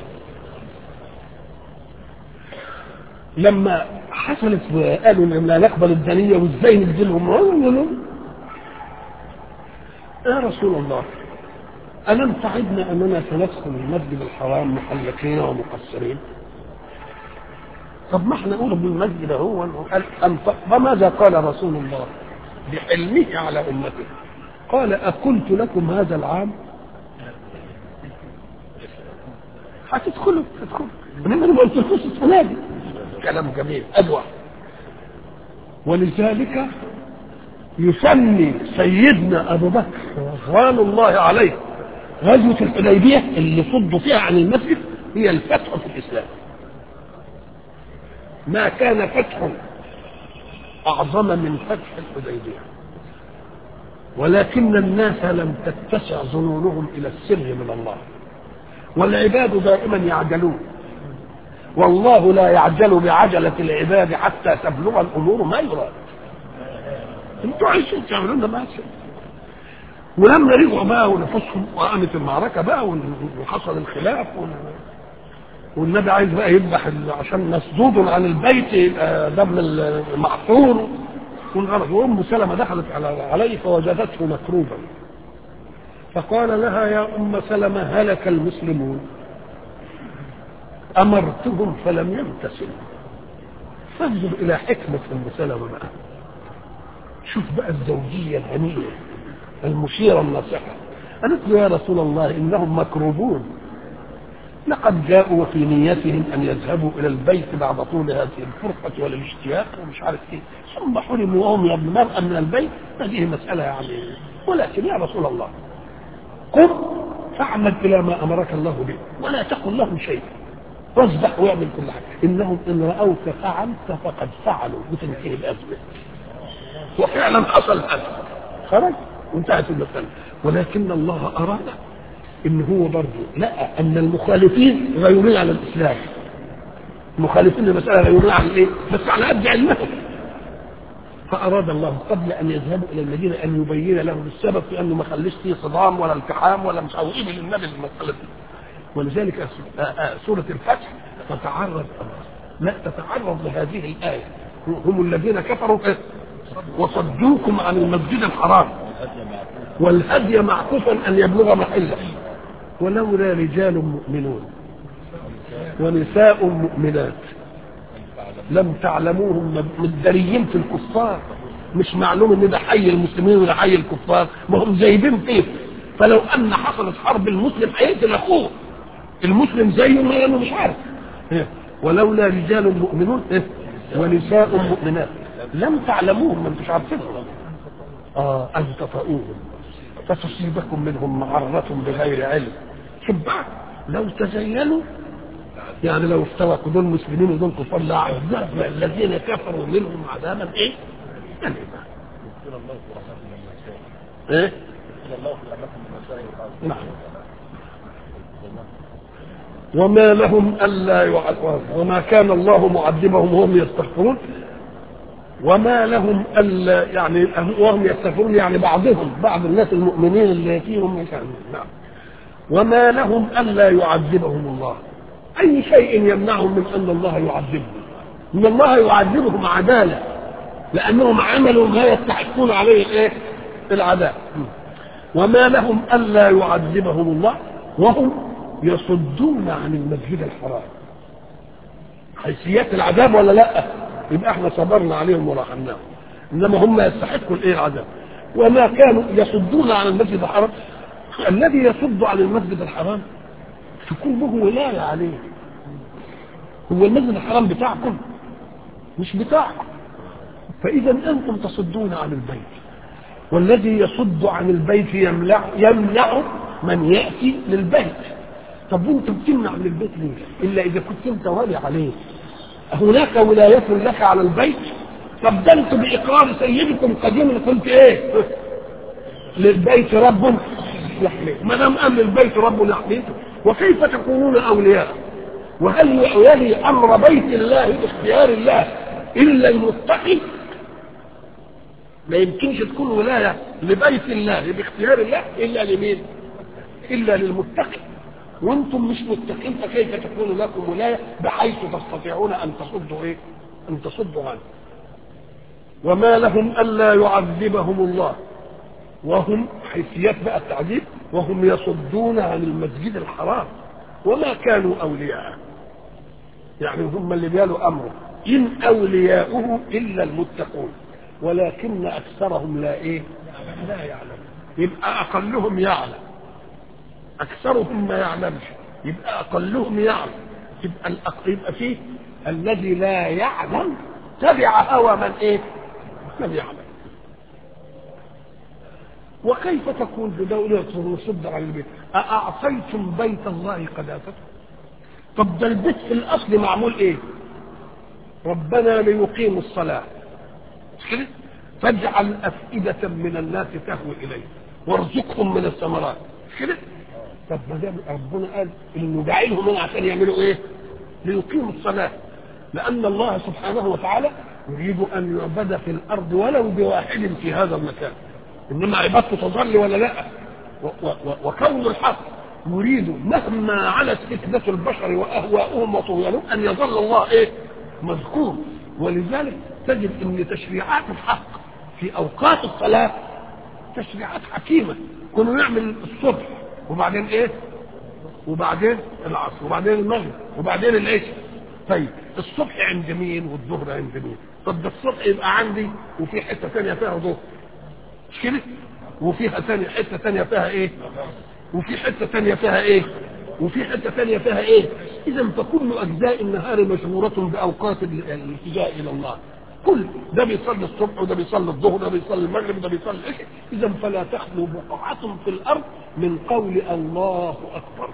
لما حصلت وقالوا لا نقبل الدنيا وازاي نجزلهم يا رسول الله ألم تعدنا أننا سندخل المسجد الحرام محلقين ومقصرين طب ما احنا نقول بالمسجد هو قال فماذا قال رسول الله بحلمه على امته قال اقلت لكم هذا العام هتدخلوا تدخلوا انما انا ما قلتلكوش السنه دي كلام جميل ادوى ولذلك يسمي سيدنا ابو بكر رضوان الله عليه غزوه الحديبيه اللي صدوا فيها عن المسجد هي الفتح في الاسلام ما كان فتح أعظم من فتح الحديبية ولكن الناس لم تتسع ظنونهم إلى السر من الله والعباد دائما يعجلون والله لا يعجل بعجلة العباد حتى تبلغ الأمور ما يراد انتوا عايزين تعملوا لنا ماشي ولما رجعوا بقى ونفسهم وقامت المعركه بقى وحصل الخلاف والنبي عايز بقى يذبح عشان مسدود عن البيت يبقى دم المعصور والغرض وام سلمه دخلت على عليه فوجدته مكروبا فقال لها يا ام سلمه هلك المسلمون امرتهم فلم يمتثلوا فانظر الى حكمه ام سلمه بقى شوف بقى الزوجيه الهنيه المشيره الناصحه قالت له يا رسول الله انهم مكروبون لقد جاءوا في نيتهم ان يذهبوا الى البيت بعد طول هذه الفرقه والاشتياق ومش عارف ايه ثم حرموا وهم يبنون من البيت هذه مساله يعني ولكن يا رسول الله قم فاعمل الى ما امرك الله به ولا تقل لهم شيئا واذبح واعمل كل حاجه انهم ان راوك فعلت فقد فعلوا وتنتهي الازمه وفعلا حصل هذا خرج وانتهت المساله ولكن الله اراد ان هو برضه لا ان المخالفين غيرون على الاسلام المخالفين المساله غيرون على الايه؟ بس على قد علمهم فاراد الله قبل ان يذهبوا الى المدينه ان يبين لهم السبب في انه ما خليش فيه صدام ولا التحام ولا مش عاوزين للنبي المساله دي ولذلك سوره الفتح تتعرض لا تتعرض لهذه الايه هم الذين كفروا وصدوكم عن المسجد الحرام والهدي معكوفا ان يبلغ محله ولولا رجال مؤمنون ونساء مؤمنات لم تعلموهم مدريين في الكفار مش معلوم ان ده حي المسلمين ولا حي الكفار ما هم زايدين فيه فلو ان حصلت حرب المسلم هيقتل اخوه المسلم زيه ما انه مش عارف ولولا رجال مؤمنون ونساء مؤمنات لم تعلموهم ما انتش عارفينهم اه ان تطؤوهم فتصيبكم منهم معرة بغير علم شوف بقى لو تزينوا يعني لو افترقوا دول مسلمين ودول كفار لعذبنا الذين كفروا منهم عذابا ايه؟ يعني ايه؟ نعم وما لهم الا يعذبون وما كان الله معذبهم وهم يستغفرون وما لهم الا يعني وهم يستغفرون يعني بعضهم بعض الناس المؤمنين اللي فيهم نعم وما لهم الا يعذبهم الله اي شيء يمنعهم من ان الله يعذبهم ان الله يعذبهم عداله لانهم عملوا ما يستحقون عليه الايه العذاب وما لهم الا يعذبهم الله وهم يصدون عن المسجد الحرام حيثيات العذاب ولا لا يبقى احنا صبرنا عليهم ورحمناهم انما هم يستحقوا الايه العذاب وما كانوا يصدون عن المسجد الحرام الذي يصد عن المسجد الحرام تكون له ولايه عليه هو المسجد الحرام بتاعكم مش بتاعكم فاذا انتم تصدون عن البيت والذي يصد عن البيت يمنع يمنع من ياتي للبيت طب وانت بتمنع من البيت ليه؟ الا اذا كنت انت والي عليه هناك ولاية لك على البيت طب ده انتم باقرار سيدكم قديما قلت ايه؟ للبيت رب يحميه ما دام قال للبيت رب يحميه وكيف تكونون اولياء؟ وهل يلي امر بيت الله باختيار الله الا المتقي؟ ما يمكنش تكون ولايه لبيت الله باختيار الله الا لمين؟ الا للمتقي وانتم مش متقين فكيف تكون لكم ولايه بحيث تستطيعون ان تصدوا ايه؟ ان تصدوا عنه. وما لهم الا يعذبهم الله وهم حيثيات بقى التعذيب وهم يصدون عن المسجد الحرام وما كانوا اولياءه. يعني هم اللي بيالوا امره ان اولياؤه الا المتقون ولكن اكثرهم لا ايه؟ لا يعلم يبقى اقلهم يعلم اكثرهم ما يعلمش يبقى اقلهم يعلم يبقى الأق... يبقى فيه الذي لا يعلم تبع هوى من ايه من يعلم وكيف تكون بدولة صد عن البيت أأعطيتم بيت الله قداسته طب ده البيت في الأصل معمول إيه ربنا ليقيموا الصلاة كده فاجعل أفئدة من الناس تهوي إليه وارزقهم من الثمرات كده طب ما دام ربنا قال انه جعلهم هنا عشان يعملوا ايه؟ ليقيموا الصلاه لان الله سبحانه وتعالى يريد ان يعبد في الارض ولو بواحد في هذا المكان انما عبادته تظل ولا لا و- و- وكون الحق يريد مهما علت فتنة البشر واهواؤهم وطغيانهم ان يظل الله ايه مذكور ولذلك تجد ان تشريعات الحق في اوقات الصلاه تشريعات حكيمه كانوا يعمل الصبح وبعدين ايه وبعدين العصر وبعدين المغرب وبعدين العشاء طيب الصبح عند مين والظهر عند مين طب ده الصبح يبقى عندي وفي حته ثانيه فيها ظهر مش كده وفيها ثانيه حته ثانيه فيها ايه وفي حته ثانيه فيها ايه وفي حته ثانيه فيها ايه اذا فكل اجزاء النهار مشغوله باوقات ال- الالتجاء الى الله كل ده بيصلي الصبح وده بيصلي الظهر وده بيصلي المغرب وده بيصلي العشاء اذا فلا تخلو بقعه في الارض من قول الله اكبر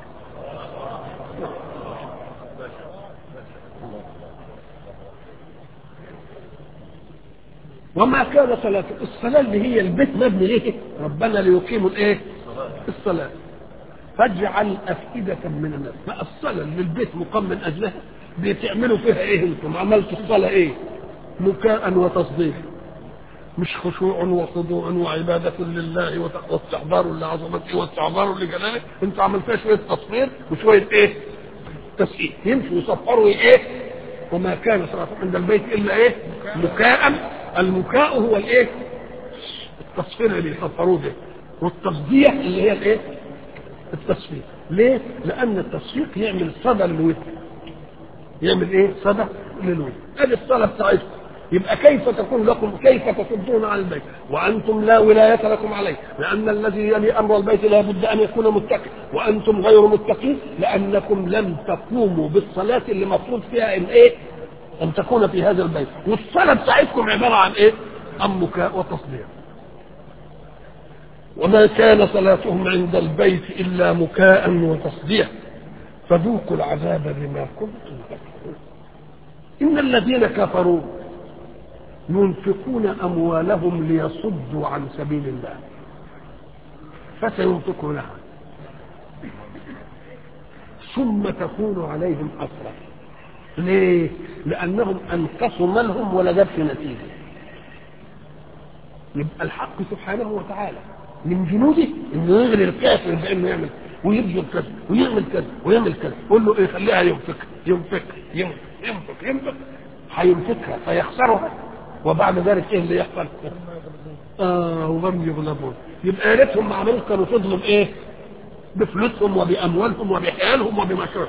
وما كان صلاة الصلاة اللي هي البيت مبني ليه ربنا ليقيموا الايه الصلاة فاجعل أفئدة من الناس ما الصلاة اللي البيت مقام من أجلها بتعملوا فيها ايه انتم عملتوا الصلاة ايه مكاء وتصديق مش خشوع وخضوع وعبادة لله وت- واستحضار لعظمته واستعبار لجلاله انت عملتها شوية تصوير وشوية ايه تسقيط يمشوا يصفروا ايه وما كان صلاة عند البيت الا ايه مكاء المكاء هو الايه التصفير اللي بيصفروه ده والتصديق اللي هي الايه التصفير ليه لان التصفيق يعمل صدى للود يعمل ايه صدى للود ادي الصلاه بتاعتكم يبقى كيف تكون لكم كيف تصدون عن البيت وانتم لا ولايه لكم عليه لان الذي يلي امر البيت لا بد ان يكون متقي وانتم غير متقين لانكم لم تقوموا بالصلاه اللي مفروض فيها ان ايه ان تكون في هذا البيت والصلاه بتاعتكم عباره عن ايه عن بكاء وتصديق وما كان صلاتهم عند البيت الا مكاء وتصديق فذوقوا العذاب بما كنتم تكفرون ان الذين كفروا ينفقون اموالهم ليصدوا عن سبيل الله فسينفقونها ثم تكون عليهم حسره ليه لانهم انقصوا مالهم ولا جابش نتيجه يبقى الحق سبحانه وتعالى من جنوده انه يغري الكافر بانه يعمل ويبذل كذا ويعمل كذا ويعمل كذا قول له ايه خليها ينفق ينفق ينفق ينفق ينفق هينفقها فيخسرها وبعد ذلك ايه اللي يحصل؟ اه وهم يغلبون يبقى يا ريتهم ما عملوش كانوا فضلوا بايه؟ بفلوسهم وباموالهم وبحيالهم وبمشروعهم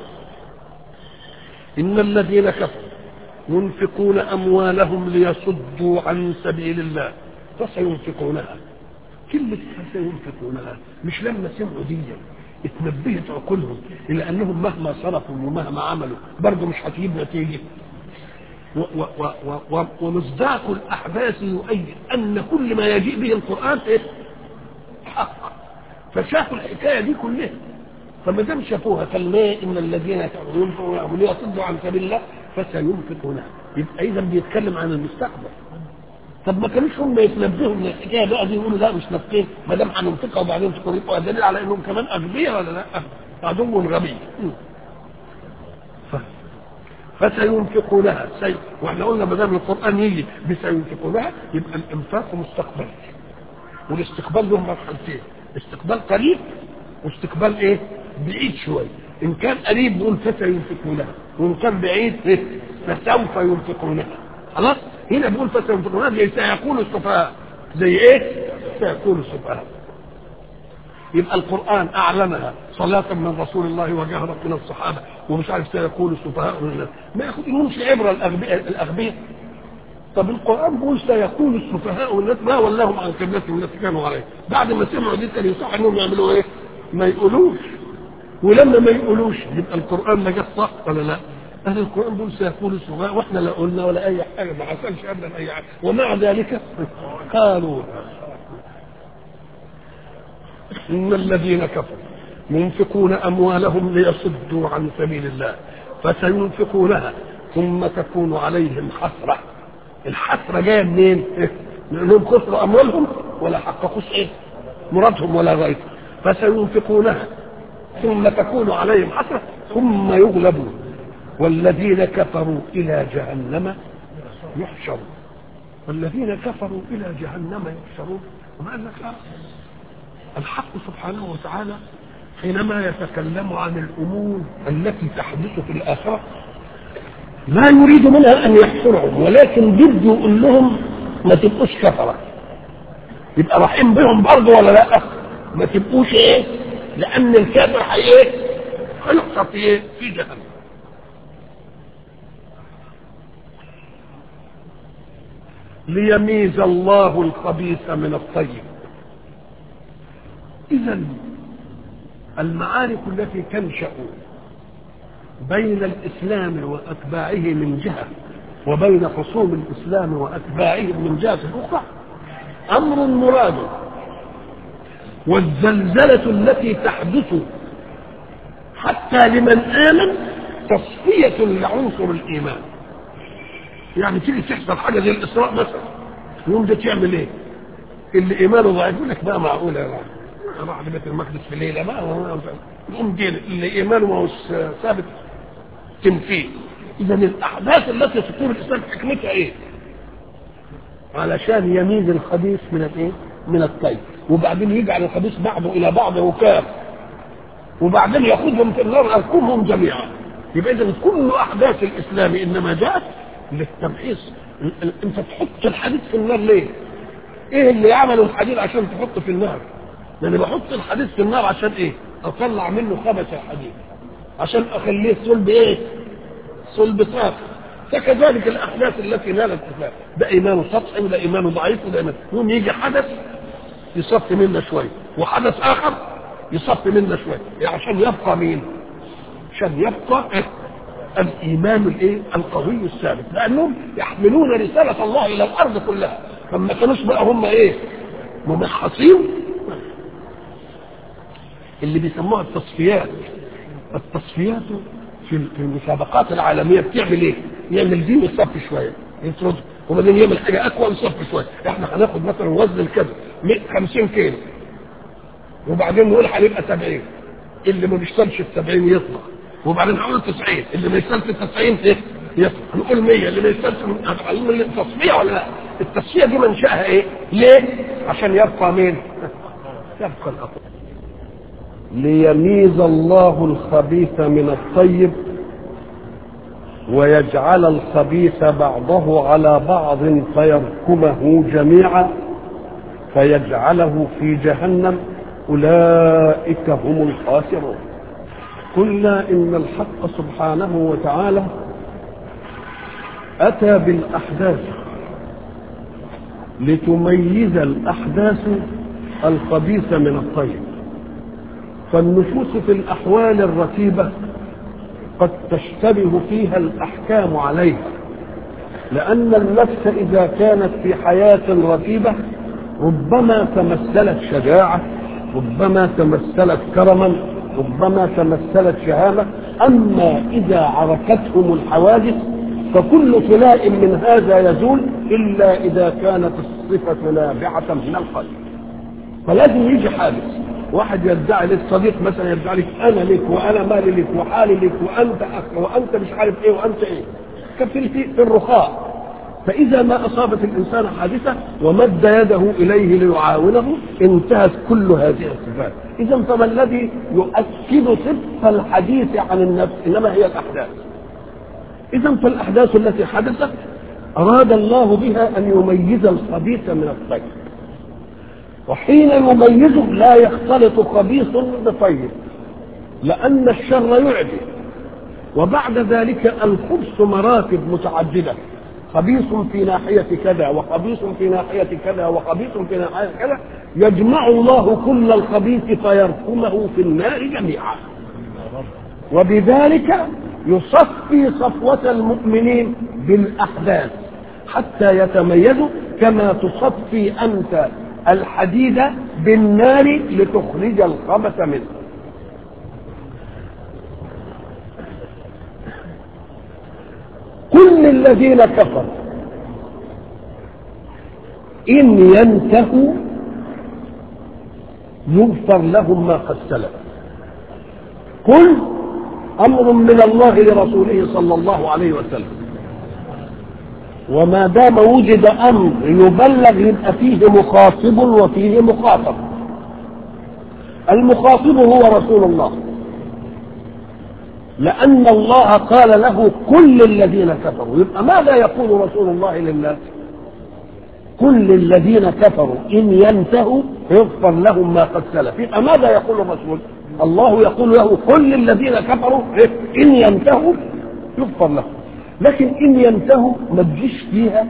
ان الذين كفروا ينفقون اموالهم ليصدوا عن سبيل الله فسينفقونها كلمة فسينفقونها مش لما سمعوا دي اتنبهت عقولهم الى انهم مهما صرفوا ومهما عملوا برضه مش هتجيب نتيجه و- و- و- و- ومصداق الاحداث يؤيد ان كل ما يجيء به القران ايه؟ حق فشافوا الحكايه دي كلها فما دام شافوها كالماء ان الذين كفروا ينفقون ليصدوا عن سبيل الله فسينفقونها يبقى اذا بيتكلم عن المستقبل طب ما كانوش هم يتنبهوا من الحكايه بقى دي يقولوا لا مش نافقين ما دام هننفقها وبعدين تكون يبقى دليل على انهم كمان اغبياء ولا لا؟ عدو غبي ف- فسينفقونها سي واحنا قلنا ما دام القران يجي بسينفقونها يبقى الانفاق مستقبل والاستقبال له مرحلتين استقبال قريب واستقبال ايه بعيد شويه ان كان قريب نقول فسينفقونها وان كان بعيد إيه؟ فسوف ينفقونها خلاص هنا بيقول فسينفقونها زي سيقول السفهاء زي ايه سيقول السفهاء يبقى القرآن أعلنها صلاة من رسول الله وجهرا من الصحابة ومش عارف سيقول السفهاء من الناس ما ياخدهمش عبرة الأغبياء الأغبياء طب القرآن بيقول سيقول السفهاء والناس ما ولاهم عن قبلتهم التي كانوا عليها بعد ما سمعوا دي كان يصح انهم يعملوا ايه؟ ما يقولوش ولما ما يقولوش يبقى القرآن ما جاش صح ولا لا؟ أهل القرآن بيقول سيقول السفهاء واحنا لا قلنا ولا أي حاجة ما حصلش أبدا أي حاجة ومع ذلك قالوا إن الذين كفروا ينفقون أموالهم ليصدوا عن سبيل الله فسينفقونها ثم تكون عليهم حسرة الحسرة جاية منين؟ إيه؟ لأنهم خسروا أموالهم ولا حققوش إيه؟ مرادهم ولا غيره فسينفقونها ثم تكون عليهم حسرة ثم يغلبون والذين كفروا إلى جهنم يحشرون والذين كفروا إلى جهنم يحشرون وما قال لك لا الحق سبحانه وتعالى حينما يتكلم عن الأمور التي تحدث في الآخرة لا يريد منها أن يحشرهم ولكن بده يقول لهم ما تبقوش كفرة يبقى رحيم بهم برضه ولا لا ما تبقوش ايه لأن الكافر هي ايه هيحشر في ايه في جهنم ليميز الله الخبيث من الطيب إذا المعارك التي تنشأ بين الإسلام وأتباعه من جهة وبين خصوم الإسلام وأتباعهم من جهة أخرى أمر مراد والزلزلة التي تحدث حتى لمن آمن تصفية لعنصر الإيمان يعني تيجي تحصل حاجة زي الإسراء مثلا يوم ده تعمل إيه؟ اللي إيمانه ضعيف يقول لك بقى معقولة يا راجل راح لبيت المقدس في ليله ما يقوم دين اللي ايمانه ما هو ثابت تنفيه اذا الاحداث التي تطور الاسلام حكمتها ايه؟ علشان يميز الخبيث من الايه؟ من الطيب وبعدين يجعل الخبيث بعضه الى بعض وكام وبعدين ياخذهم في النار يركبهم جميعا يبقى اذا كل احداث الاسلام انما جاءت للتمحيص انت تحط الحديد في النار ليه؟ ايه اللي عملوا الحديد عشان تحطه في النار؟ لان بحط الحديد في النار عشان ايه اطلع منه خبث الحديد عشان اخليه صلب ايه صلب صافي فكذلك الاحداث التي نالت الاسلام ده ايمانه سطحي وده ايمانه ضعيف وده ايمانه يوم يجي حدث يصفي منا شويه وحدث اخر يصفي منا شويه يعني عشان يبقى مين عشان يبقى إيه؟ الايمان الايه القوي الثابت لانهم يحملون رساله الله الى الارض كلها فما كانوش بقى هم ايه ممحصين اللي بيسموها التصفيات التصفيات في في المسابقات العالميه بتعمل ايه؟ يعمل دي ويصفي شويه يطرد وبعدين يعمل حاجه اقوى ويصفي شويه احنا هناخد مثلا وزن الكذا 50 كيلو وبعدين نقول هنبقى 70 اللي ما بيشتغلش ال 70 يطلع وبعدين هنقول 90 اللي ما يشتغلش ال 90 ايه؟ يطلع هنقول 100 اللي ما يشتغلش هتعلم التصفيه ولا لا؟ التصفيه دي منشاها ايه؟ ليه؟ عشان يبقى مين؟ يبقى الاقوى ليميز الله الخبيث من الطيب ويجعل الخبيث بعضه على بعض فيركمه جميعا فيجعله في جهنم اولئك هم الخاسرون قلنا ان الحق سبحانه وتعالى اتى بالاحداث لتميز الاحداث الخبيث من الطيب فالنفوس في الأحوال الرتيبة قد تشتبه فيها الأحكام عليها لأن النفس إذا كانت في حياة رتيبة ربما تمثلت شجاعة ربما تمثلت كرما ربما تمثلت شهامة أما إذا عرفتهم الحوادث فكل طلاء من هذا يزول إلا إذا كانت الصفة نابعة من القلب فلازم يجي حادث واحد يدعي لك صديق مثلا يدعي لك انا لك وانا مالي لك وحالي لك وانت اخ وانت مش عارف ايه وانت ايه كفي في الرخاء فاذا ما اصابت الانسان حادثه ومد يده اليه ليعاونه انتهت كل هذه الصفات اذا فما الذي يؤكد صدق الحديث عن النفس انما هي الاحداث اذا فالاحداث التي حدثت اراد الله بها ان يميز الخبيث من الطيب وحين يميزه لا يختلط خبيث بطيب لأن الشر يعدي وبعد ذلك الخبث مراتب متعددة خبيث في ناحية كذا وخبيث في ناحية كذا وخبيث في ناحية كذا يجمع الله كل الخبيث فيركمه في النار جميعا وبذلك يصفي صفوة المؤمنين بالأحداث حتى يتميزوا كما تصفي أنت الحديد بالنار لتخرج الخبث منه كل الذين كفروا إن ينتهوا يغفر لهم ما قد سلف قل أمر من الله لرسوله صلى الله عليه وسلم وما دام وجد امر يبلغ يبقى فيه مخاطب وفيه مخاطب المخاطب هو رسول الله لأن الله قال له كل الذين كفروا يبقى ماذا يقول رسول الله للناس كل الذين كفروا إن ينتهوا يغفر لهم ما قد سلف يبقى ماذا يقول الرسول الله يقول له كل الذين كفروا إن ينتهوا يغفر لهم لكن إن ينتهوا ما تجيش فيها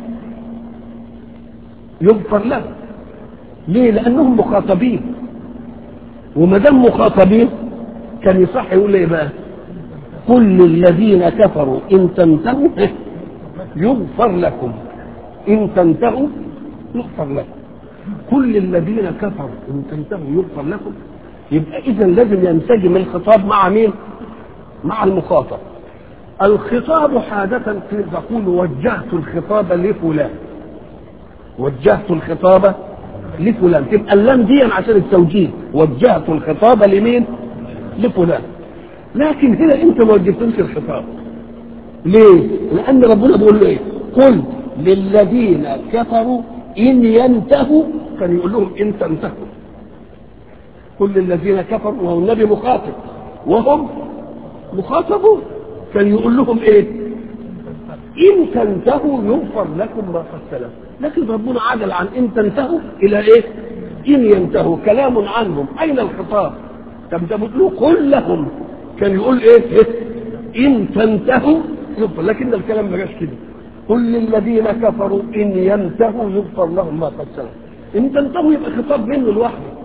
يغفر لهم ليه لأنهم مخاطبين وما دام مخاطبين كان يصح يقول ايه بقى كل الذين كفروا ان تنتهوا يغفر لكم ان تنتهوا يغفر لكم كل الذين كفروا ان تنتهوا يغفر لكم يبقى اذا لازم ينسجم الخطاب مع مين مع المخاطب الخطاب حادثة تقول وجهت الخطاب لفلان وجهت الخطاب لفلان تبقى اللام دي عشان التوجيه وجهت الخطاب لمين لفلان لكن هنا انت ما وجهتش الخطاب ليه لان ربنا بيقول له ايه قل للذين كفروا ان ينتهوا كان يقول لهم ان تنتهوا كل الذين كفروا وهو النبي مخاطب وهم مخاطبون كان يقول لهم ايه ان تنتهوا يغفر لكم ما قد سلف لكن ربنا عدل عن ان تنتهوا الى ايه ان ينتهوا كلام عنهم اين الخطاب طب ده بتقولوا قل لهم كان يقول ايه, إيه؟ ان تنتهوا يغفر لكن الكلام ما جاش كده قل للذين كفروا ان ينتهوا يغفر لهم ما قد سلف ان تنتهوا يبقى خطاب منه لوحده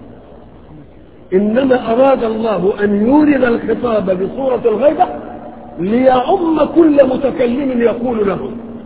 انما اراد الله ان يورد الخطاب بصوره الغيبه ليعم كل متكلم يقول له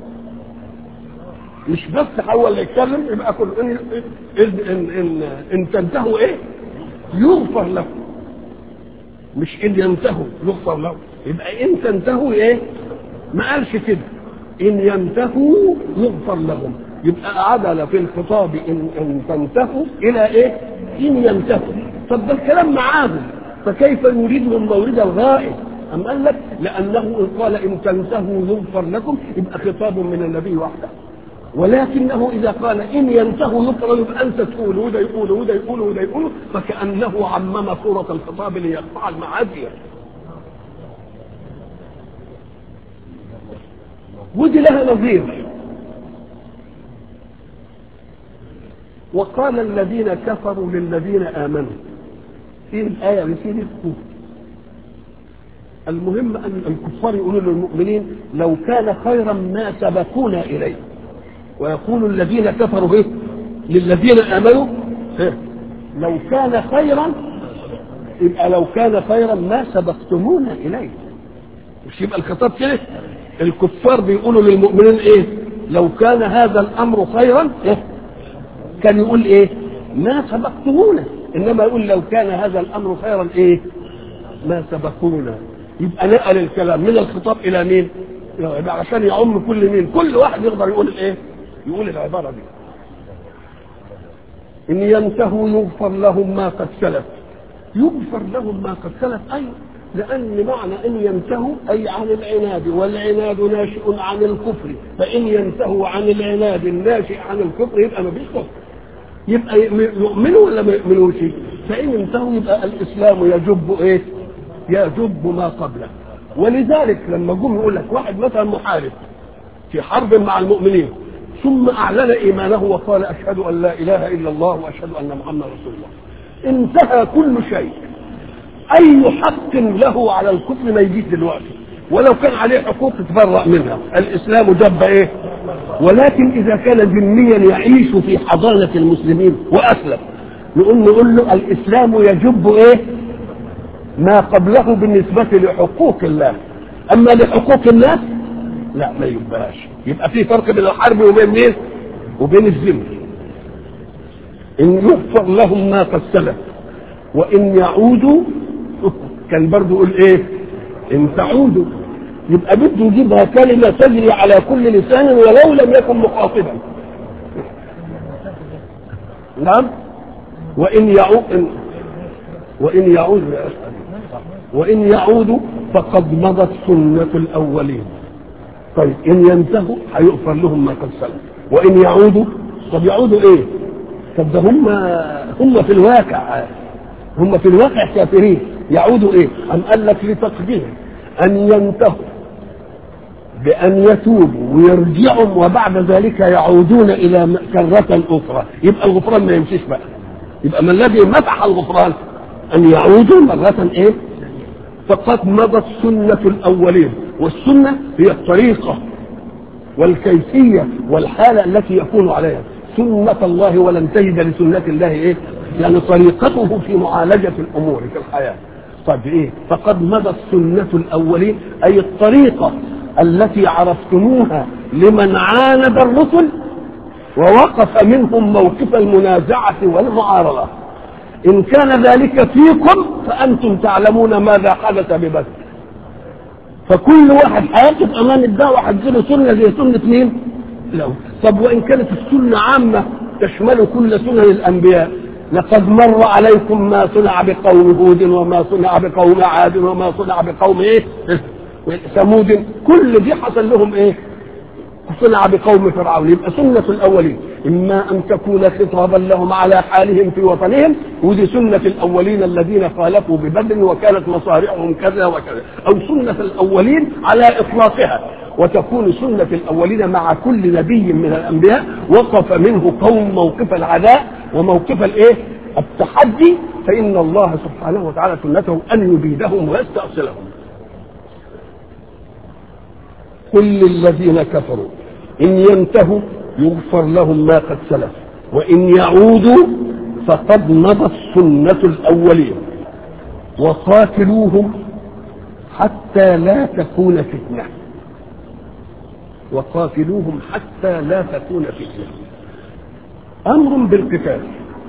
مش بس هو اللي يتكلم يبقى كل ان ان ان, إن, إن تنتهوا ايه يغفر لكم مش ان ينتهوا يغفر لهم يبقى ان تنتهوا ايه ما قالش كده ان ينتهوا يغفر لهم يبقى عدل في الخطاب ان ان تنتهوا الى ايه ان ينتهوا طب ده الكلام معاهم فكيف يريدهم مورد الغائب أم قال لك لأنه إن قال إن تنتهوا يغفر لكم يبقى خطاب من النبي وحده ولكنه إذا قال إن ينتهوا يغفر يبقى أنت تقول وده يقول وده يقول وده يقول فكأنه عمم صورة الخطاب ليقطع المعادية ودي لها نظير وقال الذين كفروا للذين آمنوا في الآية بسيدة المهم أن الكفار يقولوا للمؤمنين لو كان خيرا ما سبقونا إليه ويقول الذين كفروا به للذين آمنوا لو كان خيرا يبقى لو كان خيرا ما سبقتمونا إليه مش يبقى الخطاب كده الكفار بيقولوا للمؤمنين ايه لو كان هذا الامر خيرا إيه؟ كان يقول ايه ما سبقتمونا انما يقول لو كان هذا الامر خيرا ايه ما سبقونا يبقى نقل الكلام من الخطاب الى مين يبقى عشان يعم كل مين كل واحد يقدر يقول الايه يقول العباره دي ان ينتهوا يغفر لهم ما قد سلف يغفر لهم ما قد سلف ايوه لان معنى ان ينتهوا اي عن العناد والعناد ناشئ عن الكفر فان ينتهوا عن العناد الناشئ عن الكفر يبقى ما فيش كفر يبقى يؤمنوا ولا ما يؤمنوش فان انتهوا يبقى الاسلام يجب ايه يجب ما قبله ولذلك لما جم يقول لك واحد مثلا محارب في حرب مع المؤمنين ثم اعلن ايمانه وقال اشهد ان لا اله الا الله واشهد ان محمدا رسول الله انتهى كل شيء اي حق له على الكفر ما يجيش دلوقتي ولو كان عليه حقوق تتبرأ منها الاسلام جب ايه ولكن اذا كان ذميا يعيش في حضانه المسلمين واسلم نقول نقول له الاسلام يجب ايه ما قبله بالنسبة لحقوق الله أما لحقوق الناس لا ما يبقاش يبقى في فرق بين الحرب وبين مين وبين الذمة إن يغفر لهم ما قد سلف وإن يعودوا كان برضو يقول إيه إن تعودوا يبقى بده يجيبها كلمة تجري على كل لسان ولو لم يكن مخاطبا نعم وإن يعود وإن يعود وإن يعودوا فقد مضت سنة الأولين طيب ان ينتهوا هيغفر لهم ما قد سلف وان يعودوا طب يعودوا ايه طب ده هم هم في الواقع هم في الواقع كافرين يعودوا ايه ام قال لك لتقدير ان ينتهوا بأن يتوبوا ويرجعوا وبعد ذلك يعودون إلى كرة أخرى يبقى الغفران ما يمشيش بقى يبقى ما الذي مسح الغفران أن يعودوا مرة إيه فقد مضت سنة الأولين والسنة هي الطريقة والكيفية والحالة التي يكون عليها سنة الله ولن تجد لسنة الله إيه يعني طريقته في معالجة الأمور في الحياة طيب إيه فقد مضت سنة الأولين أي الطريقة التي عرفتموها لمن عاند الرسل ووقف منهم موقف المنازعة والمعارضة إن كان ذلك فيكم فأنتم تعلمون ماذا حدث ببدر فكل واحد هيقف أمام الدعوة هتجيله سنة زي سنة مين؟ لا طب وإن كانت السنة عامة تشمل كل سنن الأنبياء لقد مر عليكم ما صنع بقوم هود وما صنع بقوم عاد وما صنع بقوم ايه؟ ثمود كل دي حصل لهم ايه صنع بقوم فرعون يبقى سنة الأولين إما أن تكون خطابا لهم على حالهم في وطنهم ودي سنة الأولين الذين خالفوا ببدر وكانت مصارعهم كذا وكذا أو سنة الأولين على إطلاقها وتكون سنة الأولين مع كل نبي من الأنبياء وقف منه قوم موقف العداء وموقف الإيه التحدي فإن الله سبحانه وتعالى سنته أن يبيدهم ويستأصلهم قل للذين كفروا إن ينتهوا يغفر لهم ما قد سلف وإن يعودوا فقد مضت سنة الأولين وقاتلوهم حتى لا تكون فتنة وقاتلوهم حتى لا تكون فتنة أمر بالقتال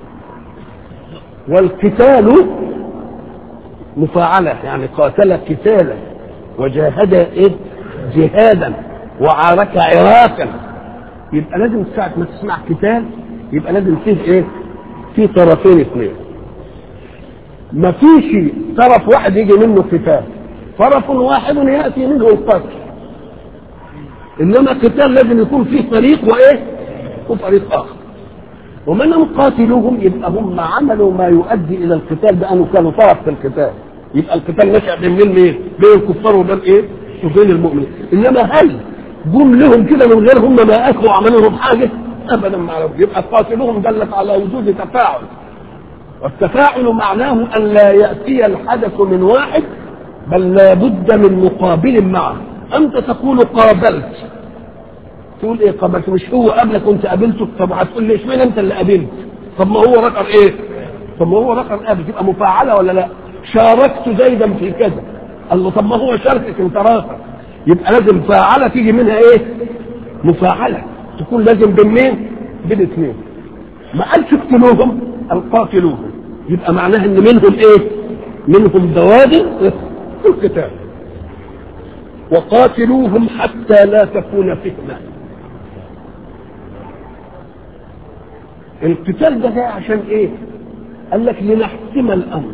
والقتال مفاعلة يعني قاتل قتالا وجاهد إيه جهادا وعارك عراكا يبقى لازم ساعة ما تسمع قتال يبقى لازم فيه ايه؟ في طرفين اثنين. ما فيش طرف واحد يجي منه قتال. طرف واحد ياتي منه القتل. انما قتال لازم يكون فيه طريق وايه؟ وطريق اخر. ومن قاتلوهم يبقى هم عملوا ما يؤدي الى القتال بانه كانوا طرف في القتال. يبقى القتال نشأ بين مين مين؟ بين الكفار وبين ايه؟ وبين المؤمنين انما هل جم لهم كده من غير هم ما اخوا عملوا لهم حاجه ابدا ما عرفوا يبقى قاتلهم دلت على وجود تفاعل والتفاعل معناه ان لا ياتي الحدث من واحد بل لا بد من مقابل معه انت تقول قابلت تقول ايه قابلت مش هو قبلك وانت قابلته طب هتقول لي اشمعنى انت اللي قابلت طب ما هو رقم ايه طب ما هو رقم قابل تبقى مفاعله ولا لا شاركت زيدا في كذا قال له طب ما هو شاركك انت رافع يبقى لازم فاعلة تيجي منها ايه مفاعلة تكون لازم بين مين بين اثنين ما قالش اقتلوهم قال قاتلوهم يبقى معناها ان منهم ايه منهم بوادر في القتال وقاتلوهم حتى لا تكون فتنة القتال ده جاي عشان ايه قال لك لنحسم الامر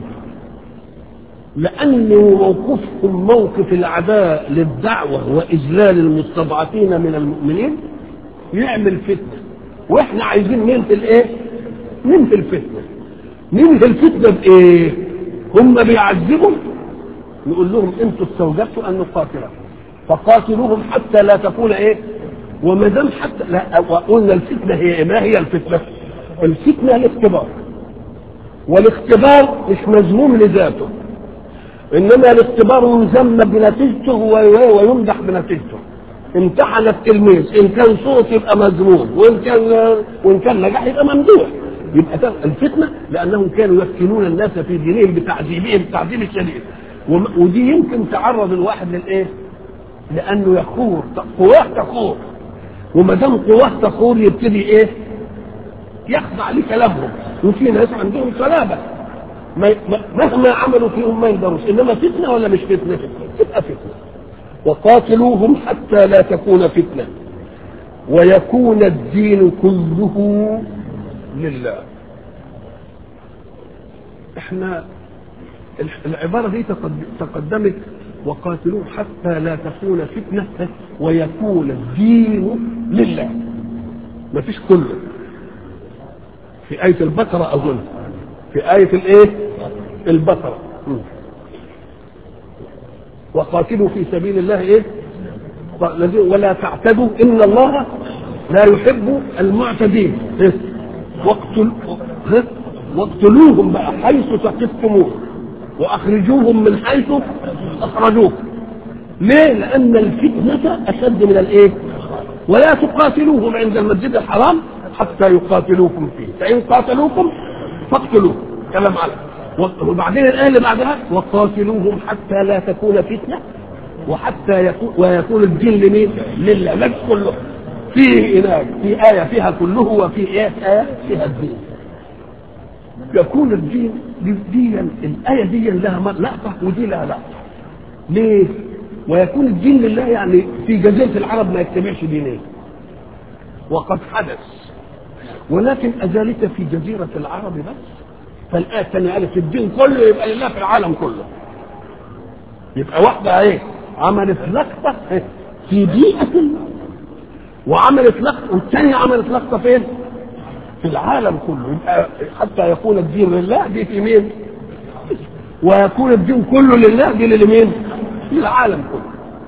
لأن موقفهم موقف العداء للدعوة وإذلال المستضعفين من المؤمنين يعمل فتنة وإحنا عايزين ننهي الإيه؟ ننهي الفتنة ننهي الفتنة بإيه؟ هم بيعذبوا نقول لهم أنتوا استوجبتوا أن نقاتلهم فقاتلوهم حتى لا تكون إيه؟ وما دام حتى لا وقلنا الفتنة هي إيه؟ ما هي الفتنة؟ الفتنة الاختبار والاختبار مش مذموم لذاته انما الاختبار يذم بنتيجته ويمدح بنتيجته امتحن التلميذ ان كان صوت يبقى مذموم وان كان وان كان نجح يبقى ممدوح يبقى الفتنه لانهم كانوا يفتنون الناس في دينهم بتعذيبهم تعذيب شديد ودي يمكن تعرض الواحد للايه؟ لانه يخور قواه تخور وما دام قواه تخور يبتدي ايه؟ يخضع لكلامهم وفي ناس عندهم صلابه مهما عملوا فيهم ما يقدروش انما فتنه ولا مش فتنه؟ تبقى فتنه وقاتلوهم حتى لا تكون فتنه ويكون الدين كله لله احنا العباره دي تقدمت وقاتلوه حتى لا تكون فتنة ويكون الدين لله ما فيش كله في آية البقرة أظن في آية الإيه؟ البقرة وقاتلوا في سبيل الله إيه؟ ولا تعتدوا إن الله لا يحب المعتدين إيه؟ واقتل إيه؟ واقتلوهم بقى حيث ثقفتموه واخرجوهم من حيث اخرجوكم ليه لان الفتنه اشد من الايه ولا تقاتلوهم عند المسجد الحرام حتى يقاتلوكم فيه فان قاتلوكم فاقتلوهم كلام على وبعدين الايه اللي بعدها وقاتلوهم حتى لا تكون فتنه وحتى يكون ويكون الدين لمين؟ لله مش كله فيه هناك في آية فيها كله وفي آية فيها الدين يكون الدين دي الآية دي لها لقطة ودي لها لقطة ليه؟ ويكون الدين لله يعني في جزيرة العرب ما يجتمعش دينين وقد حدث ولكن أذلك في جزيرة العرب بس فالآية الثانية قالت الدين كله يبقى لله في العالم كله يبقى واحدة ايه عملت لقطة في بيئة وعملت لقطة والثانية عملت لقطة فين؟ في العالم كله يبقى حتى يكون الدين لله دي في مين؟ ويكون الدين كله لله دي لمين؟ للعالم كله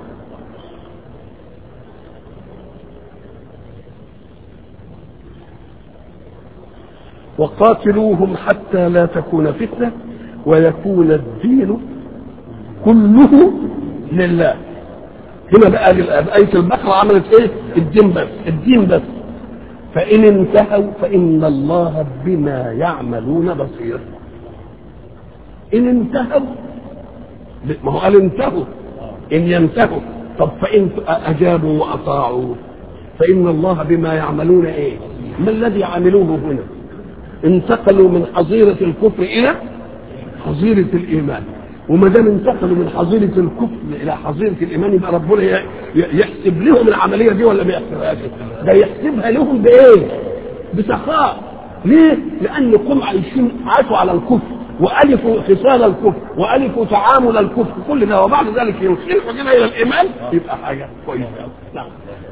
وقاتلوهم حتى لا تكون فتنة ويكون الدين كله لله هنا بقى آية البقرة عملت ايه؟ الدين بس الدين بس فإن انتهوا فإن الله بما يعملون بصير إن انتهوا ما هو قال انتهوا إن ينتهوا طب فإن أجابوا وأطاعوا فإن الله بما يعملون إيه ما الذي عملوه هنا انتقلوا من حظيرة الكفر إلى حظيرة الإيمان وما دام انتقلوا من حظيرة الكفر إلى حظيرة الإيمان يبقى ربنا يحسب لهم العملية دي ولا ما يحسبهاش؟ ده يحسبها لهم بإيه؟ بسخاء ليه؟ لأنكم عايشين عاشوا على الكفر وألفوا خصال الكفر وألفوا تعامل الكفر كل ده وبعد ذلك ينخلقوا كده إلى الإيمان يبقى حاجة كويسة نعم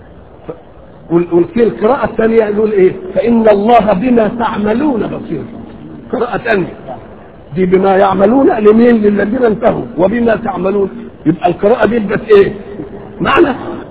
والكي القراءة الثانية يقول إيه؟ فإن الله بما تعملون بصير قراءة ثانية دي بما يعملون لمين للذين انتهوا وبما تعملون يبقى القراءة دي ادت ايه معنى